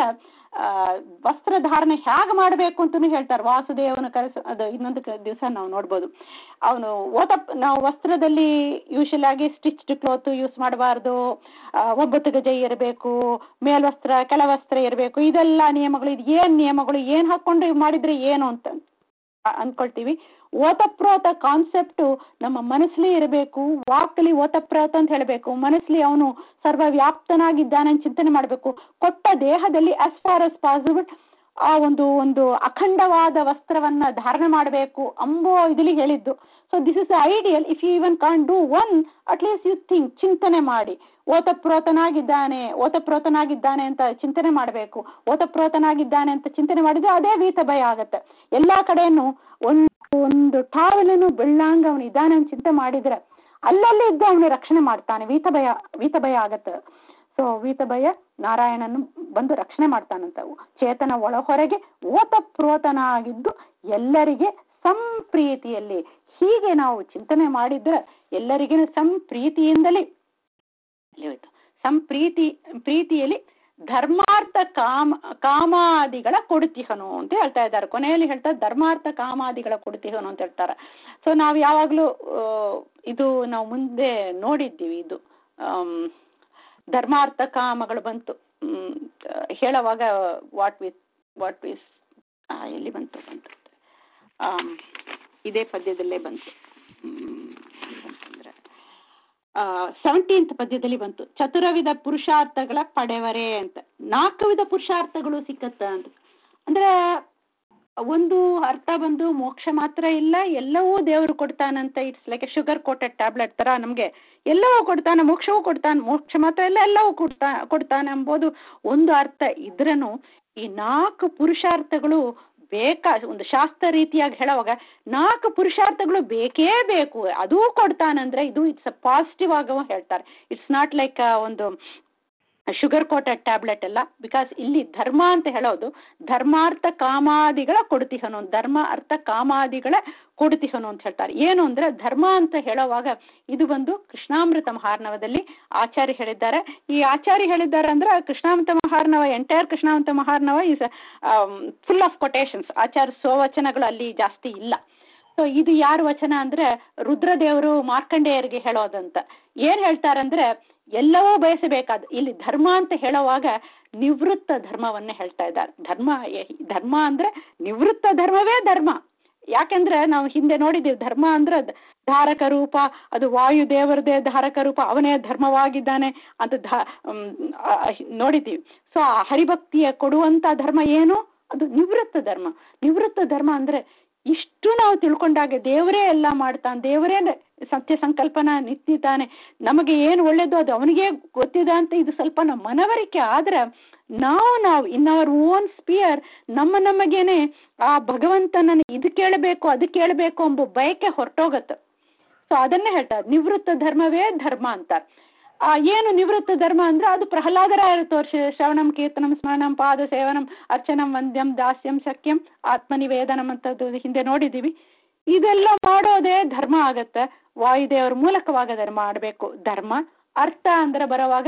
ವಸ್ತ್ರಧಾರಣೆ ಹೇಗೆ ಮಾಡಬೇಕು ಅಂತಲೂ ಹೇಳ್ತಾರೆ ವಾಸುದೇವನ ಕರೆಸ ಅದು ಇನ್ನೊಂದು ದಿವಸ ನಾವು ನೋಡ್ಬೋದು ಅವನು ಓತಪ್ ನಾವು ವಸ್ತ್ರದಲ್ಲಿ ಯೂಶಲ್ ಆಗಿ ಸ್ಟಿಚ್ಡ್ ಕ್ಲೋತ್ ಯೂಸ್ ಮಾಡಬಾರ್ದು ಒಬ್ಬತ್ತು ಗಜ ಇರಬೇಕು ಮೇಲ್ವಸ್ತ್ರ ಕೆಳವಸ್ತ್ರ ಇರಬೇಕು ಇದೆಲ್ಲ ನಿಯಮಗಳು ಇದು ಏನು ನಿಯಮಗಳು ಏನು ಹಾಕ್ಕೊಂಡು ಮಾಡಿದ್ರೆ ಏನು ಅಂತ ಅನ್ಕೊಳ್ತೀವಿ ಓತಪ್ರೋತ ಕಾನ್ಸೆಪ್ಟು ನಮ್ಮ ಮನಸ್ಸಲ್ಲಿ ಇರಬೇಕು ವಾಕ್ಲಿ ಓತಪ್ರೋತ ಅಂತ ಹೇಳಬೇಕು ಮನಸ್ಸಲ್ಲಿ ಅವನು ಸರ್ವವ್ಯಾಪ್ತನಾಗಿದ್ದಾನೆ ಚಿಂತನೆ ಮಾಡಬೇಕು ಕೊಟ್ಟ ದೇಹದಲ್ಲಿ ಆಸ್ ಫಾರ್ as ಪಾಸಿಬಲ್ ಆ ಒಂದು ಒಂದು ಅಖಂಡವಾದ ವಸ್ತ್ರವನ್ನ ಧಾರಣೆ ಮಾಡಬೇಕು ಅಂಬೋ ಇದರಲ್ಲಿ ಹೇಳಿದ್ದು so this is ideal if you even can do one at least you think ಚಿಂತನೆ ಮಾಡಿ ಓತಪ್ರೋತನಾಗಿದ್ದಾನೆ ಓತಪ್ರೋತನಾಗಿದ್ದಾನೆ ಅಂತ ಚಿಂತನೆ ಮಾಡಬೇಕು ಓತಪ್ರೋತನಾಗಿದ್ದಾನೆ ಅಂತ ಚಿಂತನೆ ಮಾಡಿದ್ರೆ ಅದೇ ವೀತ ಭಯ ಆಗತ್ತೆ ಎಲ್ಲಾ ಕಡೆಯನ್ನು ಒಂದು ಒಂದು ಟಾವಲನ್ನು ಬೆಳ್ಳಂಗ ಅವನು ಇದ್ದಾನೆ ಅಂತ ಚಿಂತೆ ಮಾಡಿದ್ರೆ ಅಲ್ಲಲ್ಲಿ ಇದ್ದು ಅವನು ರಕ್ಷಣೆ ಮಾಡ್ತಾನೆ ವೀತ ಭಯ ವೀತ ಭಯ ಆಗತ್ತೆ ಸೊ ವೀತ ಭಯ ನಾರಾಯಣನು ಬಂದು ರಕ್ಷಣೆ ಮಾಡ್ತಾನಂತ ಚೇತನ ಒಳ ಹೊರಗೆ ಓತಪ್ರೋತನಾಗಿದ್ದು ಎಲ್ಲರಿಗೆ ಸಂಪ್ರೀತಿಯಲ್ಲಿ ಹೀಗೆ ನಾವು ಚಿಂತನೆ ಮಾಡಿದ್ರೆ ಎಲ್ಲರಿಗೂ ಸಂಪ್ರೀತಿಯಿಂದಲೇ ಹೋಯ್ತು ಸಂಪ್ರೀತಿ ಪ್ರೀತಿಯಲ್ಲಿ ಧರ್ಮಾರ್ಥ ಕಾಮ ಕಾಮಾದಿಗಳ ಕೊಡುತಿಹನು ಅಂತ ಹೇಳ್ತಾ ಇದ್ದಾರೆ ಕೊನೆಯಲ್ಲಿ ಹೇಳ್ತಾರೆ ಧರ್ಮಾರ್ಥ ಕಾಮಾದಿಗಳ ಕೊಡುತಿಹನು ಅಂತ ಹೇಳ್ತಾರೆ ಸೊ ನಾವು ಯಾವಾಗಲೂ ಇದು ನಾವು ಮುಂದೆ ನೋಡಿದ್ದೀವಿ ಇದು ಧರ್ಮಾರ್ಥ ಕಾಮಗಳು ಬಂತು ಹೇಳುವಾಗ ವಾಟ್ ವಿತ್ ವಾಟ್ ವಿಸ್ ಎಲ್ಲಿ ಬಂತು ಬಂತು ಇದೇ ಪದ್ಯದಲ್ಲೇ ಬಂತು ಅಂತಂದ್ರೆ ಸೆವೆಂಟೀನ್ತ್ ಪದ್ಯದಲ್ಲಿ ಬಂತು ಚತುರವಿಧ ಪುರುಷಾರ್ಥಗಳ ಪಡೆವರೆ ಅಂತ ನಾಲ್ಕು ವಿಧ ಪುರುಷಾರ್ಥಗಳು ಸಿಕ್ಕತ್ತ ಅಂತ ಅಂದ್ರೆ ಒಂದು ಅರ್ಥ ಬಂದು ಮೋಕ್ಷ ಮಾತ್ರ ಇಲ್ಲ ಎಲ್ಲವೂ ದೇವರು ಕೊಡ್ತಾನಂತ it's like a sugar coated tablet ತರ ನಮಗೆ ಎಲ್ಲವೂ ಕೊಡ್ತಾನೆ ಮೋಕ್ಷವೂ ಕೊಡ್ತಾನೆ ಮೋಕ್ಷ ಮಾತ್ರ ಇಲ್ಲ ಎಲ್ಲವೂ ಕೊಡ್ತಾ ಕೊಡ್ತಾನೆ ಎಂಬುದು ಒಂದು ಅರ್ಥ ಇದ್ರೂ ಈ ನಾಲ್ಕು ಪುರುಷಾರ್ಥಗಳು ಬೇಕಾ ಒಂದು ಶಾಸ್ತ್ರ ರೀತಿಯಾಗಿ ಹೇಳುವಾಗ ನಾಲ್ಕು ಪುರುಷಾರ್ಥಗಳು ಬೇಕೇ ಬೇಕು ಅದೂ ಕೊಡ್ತಾನಂದ್ರೆ ಇದು ಇಟ್ಸ್ ಅ ಪಾಸಿಟಿವ್ ಆಗೋ ಹೇಳ್ತಾರೆ ಇಟ್ಸ್ ನಾಟ್ ಲೈಕ್ ಒಂದು ಶುಗರ್ ಕೋಟೆಡ್ ಟ್ಯಾಬ್ಲೆಟ್ ಅಲ್ಲ ಬಿಕಾಸ್ ಇಲ್ಲಿ ಧರ್ಮ ಅಂತ ಹೇಳೋದು ಧರ್ಮಾರ್ಥ ಕಾಮಾದಿಗಳ ಕೊಡುತಿಹನು ಧರ್ಮ ಅರ್ಥ ಕಾಮಾದಿಗಳ ಕೊಡುತಿಹನು ಅಂತ ಹೇಳ್ತಾರೆ ಏನು ಅಂದ್ರೆ ಧರ್ಮ ಅಂತ ಹೇಳುವಾಗ ಇದು ಬಂದು ಕೃಷ್ಣಾಮೃತ ಮಹಾರ್ಣವದಲ್ಲಿ ಆಚಾರ್ಯ ಹೇಳಿದ್ದಾರೆ ಈ ಆಚಾರ್ಯ ಹೇಳಿದ್ದಾರೆ ಅಂದ್ರೆ ಕೃಷ್ಣಾಮೃತ ಮಹಾರ್ಣವ ಎಂಟೈರ್ ಕೃಷ್ಣಾಮೃತ ಮಹಾರ್ಣವ ಇಸ್ ಫುಲ್ ಆಫ್ ಕೊಟೇಶನ್ಸ್ ಆಚಾರ್ಯ ಸೋವಚನಗಳು ಅಲ್ಲಿ ಜಾಸ್ತಿ ಇಲ್ಲ ಸೊ ಇದು ಯಾರ ವಚನ ಅಂದ್ರೆ ರುದ್ರದೇವರು ಮಾರ್ಕಂಡೇಯರಿಗೆ ಹೇಳೋದಂತ ಏನ್ ಹೇಳ್ತಾರಂದ್ರೆ ಎಲ್ಲವೂ ಬಯಸಬೇಕಾದ ಇಲ್ಲಿ ಧರ್ಮ ಅಂತ ಹೇಳುವಾಗ ನಿವೃತ್ತ ಧರ್ಮವನ್ನೇ ಹೇಳ್ತಾ ಇದ್ದಾರೆ ಧರ್ಮ ಧರ್ಮ ಅಂದ್ರೆ ನಿವೃತ್ತ ಧರ್ಮವೇ ಧರ್ಮ ಯಾಕೆಂದ್ರೆ ನಾವು ಹಿಂದೆ ನೋಡಿದ್ದೀವಿ ಧರ್ಮ ಅಂದ್ರೆ ಧಾರಕ ರೂಪ ಅದು ವಾಯು ದೇವರದೇ ಧಾರಕ ರೂಪ ಅವನೇ ಧರ್ಮವಾಗಿದ್ದಾನೆ ಅಂತ ಧ ನೋಡಿದ್ದೀವಿ ಸೊ ಆ ಹರಿಭಕ್ತಿಯ ಕೊಡುವಂತ ಧರ್ಮ ಏನು ಅದು ನಿವೃತ್ತ ಧರ್ಮ ನಿವೃತ್ತ ಧರ್ಮ ಅಂದ್ರೆ ಇಷ್ಟು ನಾವು ತಿಳ್ಕೊಂಡಾಗ ದೇವರೇ ಎಲ್ಲ ಮಾಡ್ತಾನೆ ದೇವರೇ ಸತ್ಯ ಸಂಕಲ್ಪನ ನಿಂತಿದ್ದಾನೆ ನಮಗೆ ಏನು ಒಳ್ಳೇದು ಅದು ಅವನಿಗೆ ಗೊತ್ತಿದೆ ಅಂತ ಇದು ಸ್ವಲ್ಪ ನಮ್ಮ ಮನವರಿಕೆ ಆದ್ರೆ ನಾವು ನಾವು ಇನ್ ಅವರ್ ಓನ್ ಸ್ಪಿಯರ್ ನಮ್ಮ ನಮಗೇನೆ ಆ ಭಗವಂತನ ಇದು ಕೇಳಬೇಕು ಅದು ಕೇಳಬೇಕು ಎಂಬ ಬಯಕೆ ಹೊರಟೋಗತ್ತೆ ಸೊ ಅದನ್ನೇ ಹೇಳ್ತಾರೆ ನಿವೃತ್ತ ಧರ್ಮವೇ ಧರ್ಮ ಅಂತಾರೆ ಆ ಏನು ನಿವೃತ್ತ ಧರ್ಮ ಅಂದ್ರೆ ಅದು ಪ್ರಹ್ಲಾದರಾಯರು ತೋರಿಸಿ ಶ್ರವಣಂ ಕೀರ್ತನಂ ಸ್ಮರಣಂ ಪಾದ ಸೇವನಂ ಅರ್ಚನಂ ವಂದ್ಯಂ ದಾಸ್ಯಂ ಶಕ್ಯಂ ಆತ್ಮನಿವೇದನಂ ಅಂತದ್ದು ಹಿಂದೆ ನೋಡಿದ್ದೀವಿ ಇದೆಲ್ಲ ಮಾಡೋದೇ ಧರ್ಮ ಆಗತ್ತೆ ವಾಯುದೇವರ ಮೂಲಕವಾಗದ ಮಾಡಬೇಕು ಧರ್ಮ ಅರ್ಥ ಅಂದ್ರೆ ಬರೋವಾಗ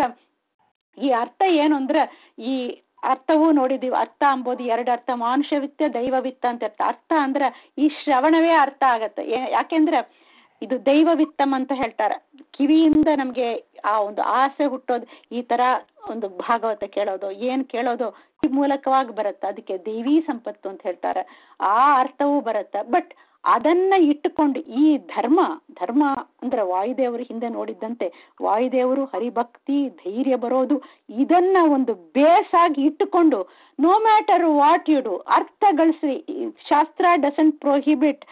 ಈ ಅರ್ಥ ಏನು ಅಂದ್ರೆ ಈ ಅರ್ಥವೂ ನೋಡಿದೀವಿ ಅರ್ಥ ಅಂಬೋದು ಎರಡು ಅರ್ಥ ಮಾನುಷವಿತ್ತ ದೈವವಿತ್ತ ಅಂತ ಅರ್ಥ ಅರ್ಥ ಅಂದ್ರೆ ಈ ಶ್ರವಣವೇ ಅರ್ಥ ಆಗತ್ತೆ ಯಾಕೆಂದ್ರೆ ಇದು ದೈವವಿತ್ತಮ್ ಅಂತ ಹೇಳ್ತಾರೆ ಕಿವಿಯಿಂದ ನಮ್ಗೆ ಆ ಒಂದು ಆಸೆ ಹುಟ್ಟೋದು ಈ ತರ ಒಂದು ಭಾಗವತ ಕೇಳೋದು ಏನ್ ಕೇಳೋದು ಈ ಮೂಲಕವಾಗಿ ಬರುತ್ತೆ ಅದಕ್ಕೆ ದೇವಿ ಸಂಪತ್ತು ಅಂತ ಹೇಳ್ತಾರೆ ಆ ಅರ್ಥವೂ ಬರುತ್ತೆ ಬಟ್ ಅದನ್ನ ಇಟ್ಟುಕೊಂಡು ಈ ಧರ್ಮ ಧರ್ಮ ಅಂದ್ರೆ ವಾಯುದೇವರು ಹಿಂದೆ ನೋಡಿದ್ದಂತೆ ವಾಯುದೇವರು ಹರಿಭಕ್ತಿ ಧೈರ್ಯ ಬರೋದು ಇದನ್ನ ಒಂದು ಬೇಸ್ ಆಗಿ ಇಟ್ಟುಕೊಂಡು no matter what you do ಅರ್ಥ ಗಳಿಸಿ ಶಾಸ್ತ್ರ ಡಸಂಟ್ ಪ್ರೊಹಿಬಿಟ್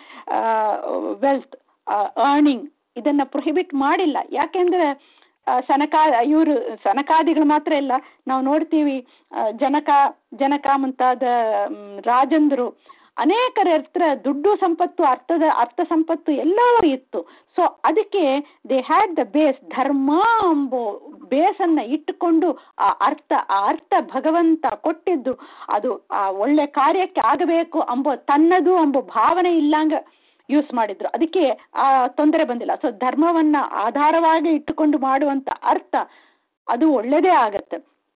ವೆಲ್ತ್ ಅರ್ನಿಂಗ್ ಇದನ್ನ ಪ್ರೊಹಿಬಿಟ್ ಮಾಡಿಲ್ಲ ಯಾಕೆಂದ್ರೆ ಸನಕಾ ಇವರು ಸನಕಾದಿಗಳು ಮಾತ್ರ ಇಲ್ಲ ನಾವು ನೋಡ್ತೀವಿ ಜನಕ ಜನಕ ಮುಂತಾದ ರಾಜಂದ್ರು ಅನೇಕರ ಹತ್ರ ದುಡ್ಡು ಸಂಪತ್ತು ಅರ್ಥದ ಅರ್ಥ ಸಂಪತ್ತು ಎಲ್ಲವೂ ಇತ್ತು ಸೊ ಅದಕ್ಕೆ ದೇ ಹ್ಯಾಡ್ ದ ಬೇಸ್ ಧರ್ಮ ಎಂಬೋ ಬೇಸನ್ನ ಇಟ್ಟುಕೊಂಡು ಆ ಅರ್ಥ ಆ ಅರ್ಥ ಭಗವಂತ ಕೊಟ್ಟಿದ್ದು ಅದು ಆ ಒಳ್ಳೆ ಕಾರ್ಯಕ್ಕೆ ಆಗಬೇಕು ಎಂಬೋ ತನ್ನದು ಎಂಬೋ ಭಾವನೆ ಇಲ್ಲಂಗ ಯೂಸ್ ಮಾಡಿದ್ರು ಅದಕ್ಕೆ ಆ ತೊಂದರೆ ಬಂದಿಲ್ಲ ಸೊ ಧರ್ಮವನ್ನ ಆಧಾರವಾಗಿ ಇಟ್ಟುಕೊಂಡು ಮಾಡುವಂತ ಅರ್ಥ ಅದು ಒಳ್ಳೇದೇ ಆಗತ್ತೆ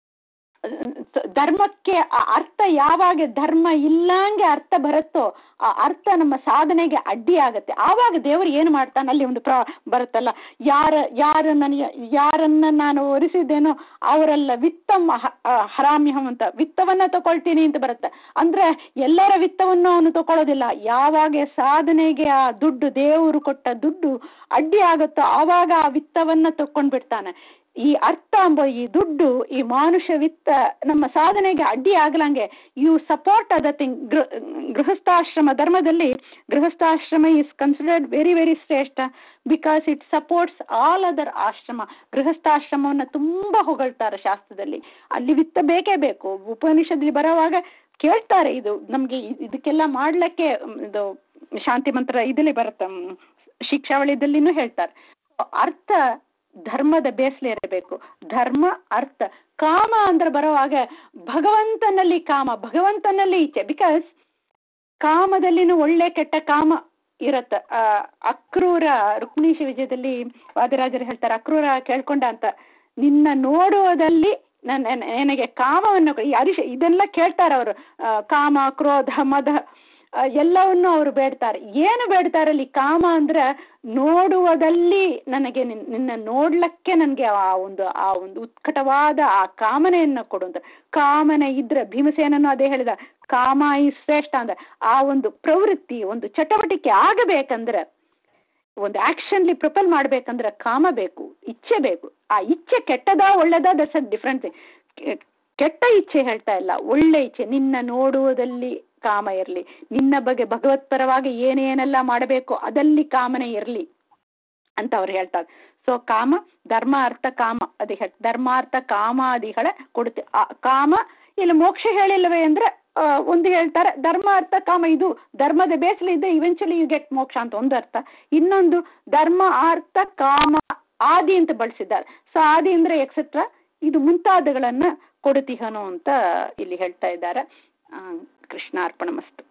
ಧರ್ಮಕ್ಕೆ ಆ ಅರ್ಥ ಯಾವಾಗ ಧರ್ಮ ಇಲ್ಲಂಗೆ ಅರ್ಥ ಬರುತ್ತೋ ಆ ಅರ್ಥ ನಮ್ಮ ಸಾಧನೆಗೆ ಅಡ್ಡಿ ಆಗತ್ತೆ ಆವಾಗ ದೇವರು ಏನು ಮಾಡ್ತಾನೆ ಅಲ್ಲಿ ಒಂದು ಪ್ರ ಬರುತ್ತಲ್ಲ ಯಾರ ಯಾರ ನನಗೆ ಯಾರನ್ನ ನಾನು ಒರೆಸಿದ್ದೇನೋ ಅವರೆಲ್ಲ ವಿತ್ತಂ ಹರಾಮ್ಯಹಂ ಅಂತ ವಿತ್ತವನ್ನ ತಗೊಳ್ತೀನಿ ಅಂತ ಬರುತ್ತೆ ಅಂದ್ರೆ ಎಲ್ಲರ ವಿತ್ತವನ್ನು ಅವನು ತಗೊಳ್ಳೋದಿಲ್ಲ ಯಾವಾಗ ಸಾಧನೆಗೆ ಆ ದುಡ್ಡು ದೇವರು ಕೊಟ್ಟ ದುಡ್ಡು ಅಡ್ಡಿ ಆಗುತ್ತೋ ಆವಾಗ ಆ ವಿತ್ತವನ್ನ ತಕೊಂಡ್ ಬಿಡ್ತಾನೆ ಈ ಅರ್ಥ ಎಂಬ ಈ ದುಡ್ಡು ಈ ಮಾನುಷ ವಿತ್ತ ನಮ್ಮ ಸಾಧನೆಗೆ ಅಡ್ಡಿ ಆಗ್ಲಂಗೆ ಯು ಸಪೋರ್ಟ್ ಅದ ಥಿಂಗ್ ಗೃಹಸ್ಥಾಶ್ರಮ ಧರ್ಮದಲ್ಲಿ ಗೃಹಸ್ಥಾಶ್ರಮ ಇಸ್ ಕನ್ಸಿಡರ್ಡ್ ವೆರಿ ವೆರಿ ಶ್ರೇಷ್ಠ because it supports all other ಆಶ್ರಮ ಗೃಹಸ್ಥಾಶ್ರಮವನ್ನು ತುಂಬಾ ಹೊಗಳ್ತಾರೆ ಶಾಸ್ತ್ರದಲ್ಲಿ ಅಲ್ಲಿ ವಿತ್ತ ಬೇಕೇ ಬೇಕು ಉಪನಿಷತ್ಲಿ ಬರೋವಾಗ ಕೇಳ್ತಾರೆ ಇದು ನಮ್ಗೆ ಇದಕ್ಕೆಲ್ಲ ಮಾಡ್ಲಿಕ್ಕೆ ಇದು ಶಾಂತಿ ಮಂತ್ರ ಇದಲ್ಲಿ ಬರುತ್ತೆ ಶಿಕ್ಷಾವಳಿದಲ್ಲಿನೂ ಹೇಳ್ತಾರೆ ಅರ್ಥ ಧರ್ಮದ ಬೇಸ್ಲೆ ಇರಬೇಕು ಧರ್ಮ ಅರ್ಥ ಕಾಮ ಅಂದ್ರೆ ಬರುವಾಗ ಭಗವಂತನಲ್ಲಿ ಕಾಮ ಭಗವಂತನಲ್ಲಿ ಇಚ್ಛೆ ಬಿಕಾಸ್ ಕಾಮದಲ್ಲಿನೂ ಒಳ್ಳೆ ಕೆಟ್ಟ ಕಾಮ ಇರತ್ತ ಅಕ್ರೂರ ರುಕ್ಮಿಣೀಶ ವಿಜಯದಲ್ಲಿ ವಾದಿರಾಜರು ಹೇಳ್ತಾರೆ ಅಕ್ರೂರ ಕೇಳ್ಕೊಂಡ ಅಂತ ನಿನ್ನ ನೋಡುವುದಲ್ಲಿ ನನ್ನ ನನಗೆ ಕಾಮವನ್ನು ಈ ಅರಿಶ ಇದೆಲ್ಲ ಕೇಳ್ತಾರೆ ಅವರು ಕಾಮ ಕ್ರೋಧ ಮದ ಎಲ್ಲವನ್ನು ಅವರು ಬೇಡ್ತಾರೆ ಏನು ಬೇಡ್ತಾರೆ ಅಲ್ಲಿ ಕಾಮ ಅಂದ್ರೆ ನೋಡುವುದಲ್ಲಿ ನನಗೆ ನಿನ್ನ ನೋಡ್ಲಕ್ಕೆ ನನಗೆ ಆ ಒಂದು ಆ ಒಂದು ಉತ್ಕಟವಾದ ಆ ಕಾಮನೆಯನ್ನು ಕೊಡುವಂತ ಕಾಮನೆ ಇದ್ರೆ ಭೀಮಸೇನನು ಅದೇ ಹೇಳಿದ ಕಾಮ ಈ ಶ್ರೇಷ್ಠ ಅಂದ್ರೆ ಆ ಒಂದು ಪ್ರವೃತ್ತಿ ಒಂದು ಚಟವಟಿಕೆ ಆಗಬೇಕಂದ್ರೆ ಒಂದು ಆಕ್ಷನ್ಲಿ ಪ್ರಪಲ್ ಮಾಡ್ಬೇಕಂದ್ರೆ ಕಾಮ ಬೇಕು ಇಚ್ಛೆ ಬೇಕು ಆ ಇಚ್ಛೆ ಕೆಟ್ಟದಾ ಒಳ್ಳೇದಾ ದಟ್ಸ್ ಅ ಡಿಫ್ರೆಂಟ್ ಕೆಟ್ಟ ಇಚ್ಛೆ ಹೇಳ್ತಾ ಇಲ್ಲ ಒಳ್ಳೆ ಇಚ್ಛೆ ನಿನ್ನ ನೋಡುವುದಲ್ಲಿ ಕಾಮ ಇರಲಿ ನಿನ್ನ ಬಗ್ಗೆ ಭಗವತ್ಪರವಾಗಿ ಏನೇನೆಲ್ಲ ಮಾಡಬೇಕು ಅದಲ್ಲಿ ಕಾಮನೆ ಇರಲಿ ಅಂತ ಅವ್ರು ಹೇಳ್ತಾರೆ ಸೊ ಕಾಮ ಧರ್ಮ ಅರ್ಥ ಕಾಮ ಅದೇ ಹೇಳ್ ಧರ್ಮಾರ್ಥ ಕಾಮಾದಿಗಳ ಕೊಡುತ್ತೆ ಆ ಕಾಮ ಇಲ್ಲಿ ಮೋಕ್ಷ ಹೇಳಿಲ್ಲವೇ ಅಂದ್ರೆ ಒಂದು ಹೇಳ್ತಾರೆ ಧರ್ಮ ಅರ್ಥ ಕಾಮ ಇದು ಧರ್ಮದ ಬೇಸಲಿ ಇದೆ ಇವೆನ್ಚುಲಿ ಯು ಗೆಟ್ ಮೋಕ್ಷ ಅಂತ ಒಂದು ಅರ್ಥ ಇನ್ನೊಂದು ಧರ್ಮ ಅರ್ಥ ಕಾಮ ಆದಿ ಅಂತ ಬಳಸಿದ್ದಾರೆ ಸೊ ಆದಿ ಅಂದ್ರೆ ಎಕ್ಸೆಟ್ರಾ ಇದು ಮುಂತಾದಗಳನ್ನ ಕೊಡುತಿಹನು ಅಂತ ಇಲ್ಲಿ ಹೇಳ್ತಾ ಇದ್ದಾರೆ ಕೃಷ್ಣಾರ್ಪಣ ಮಸ್ತು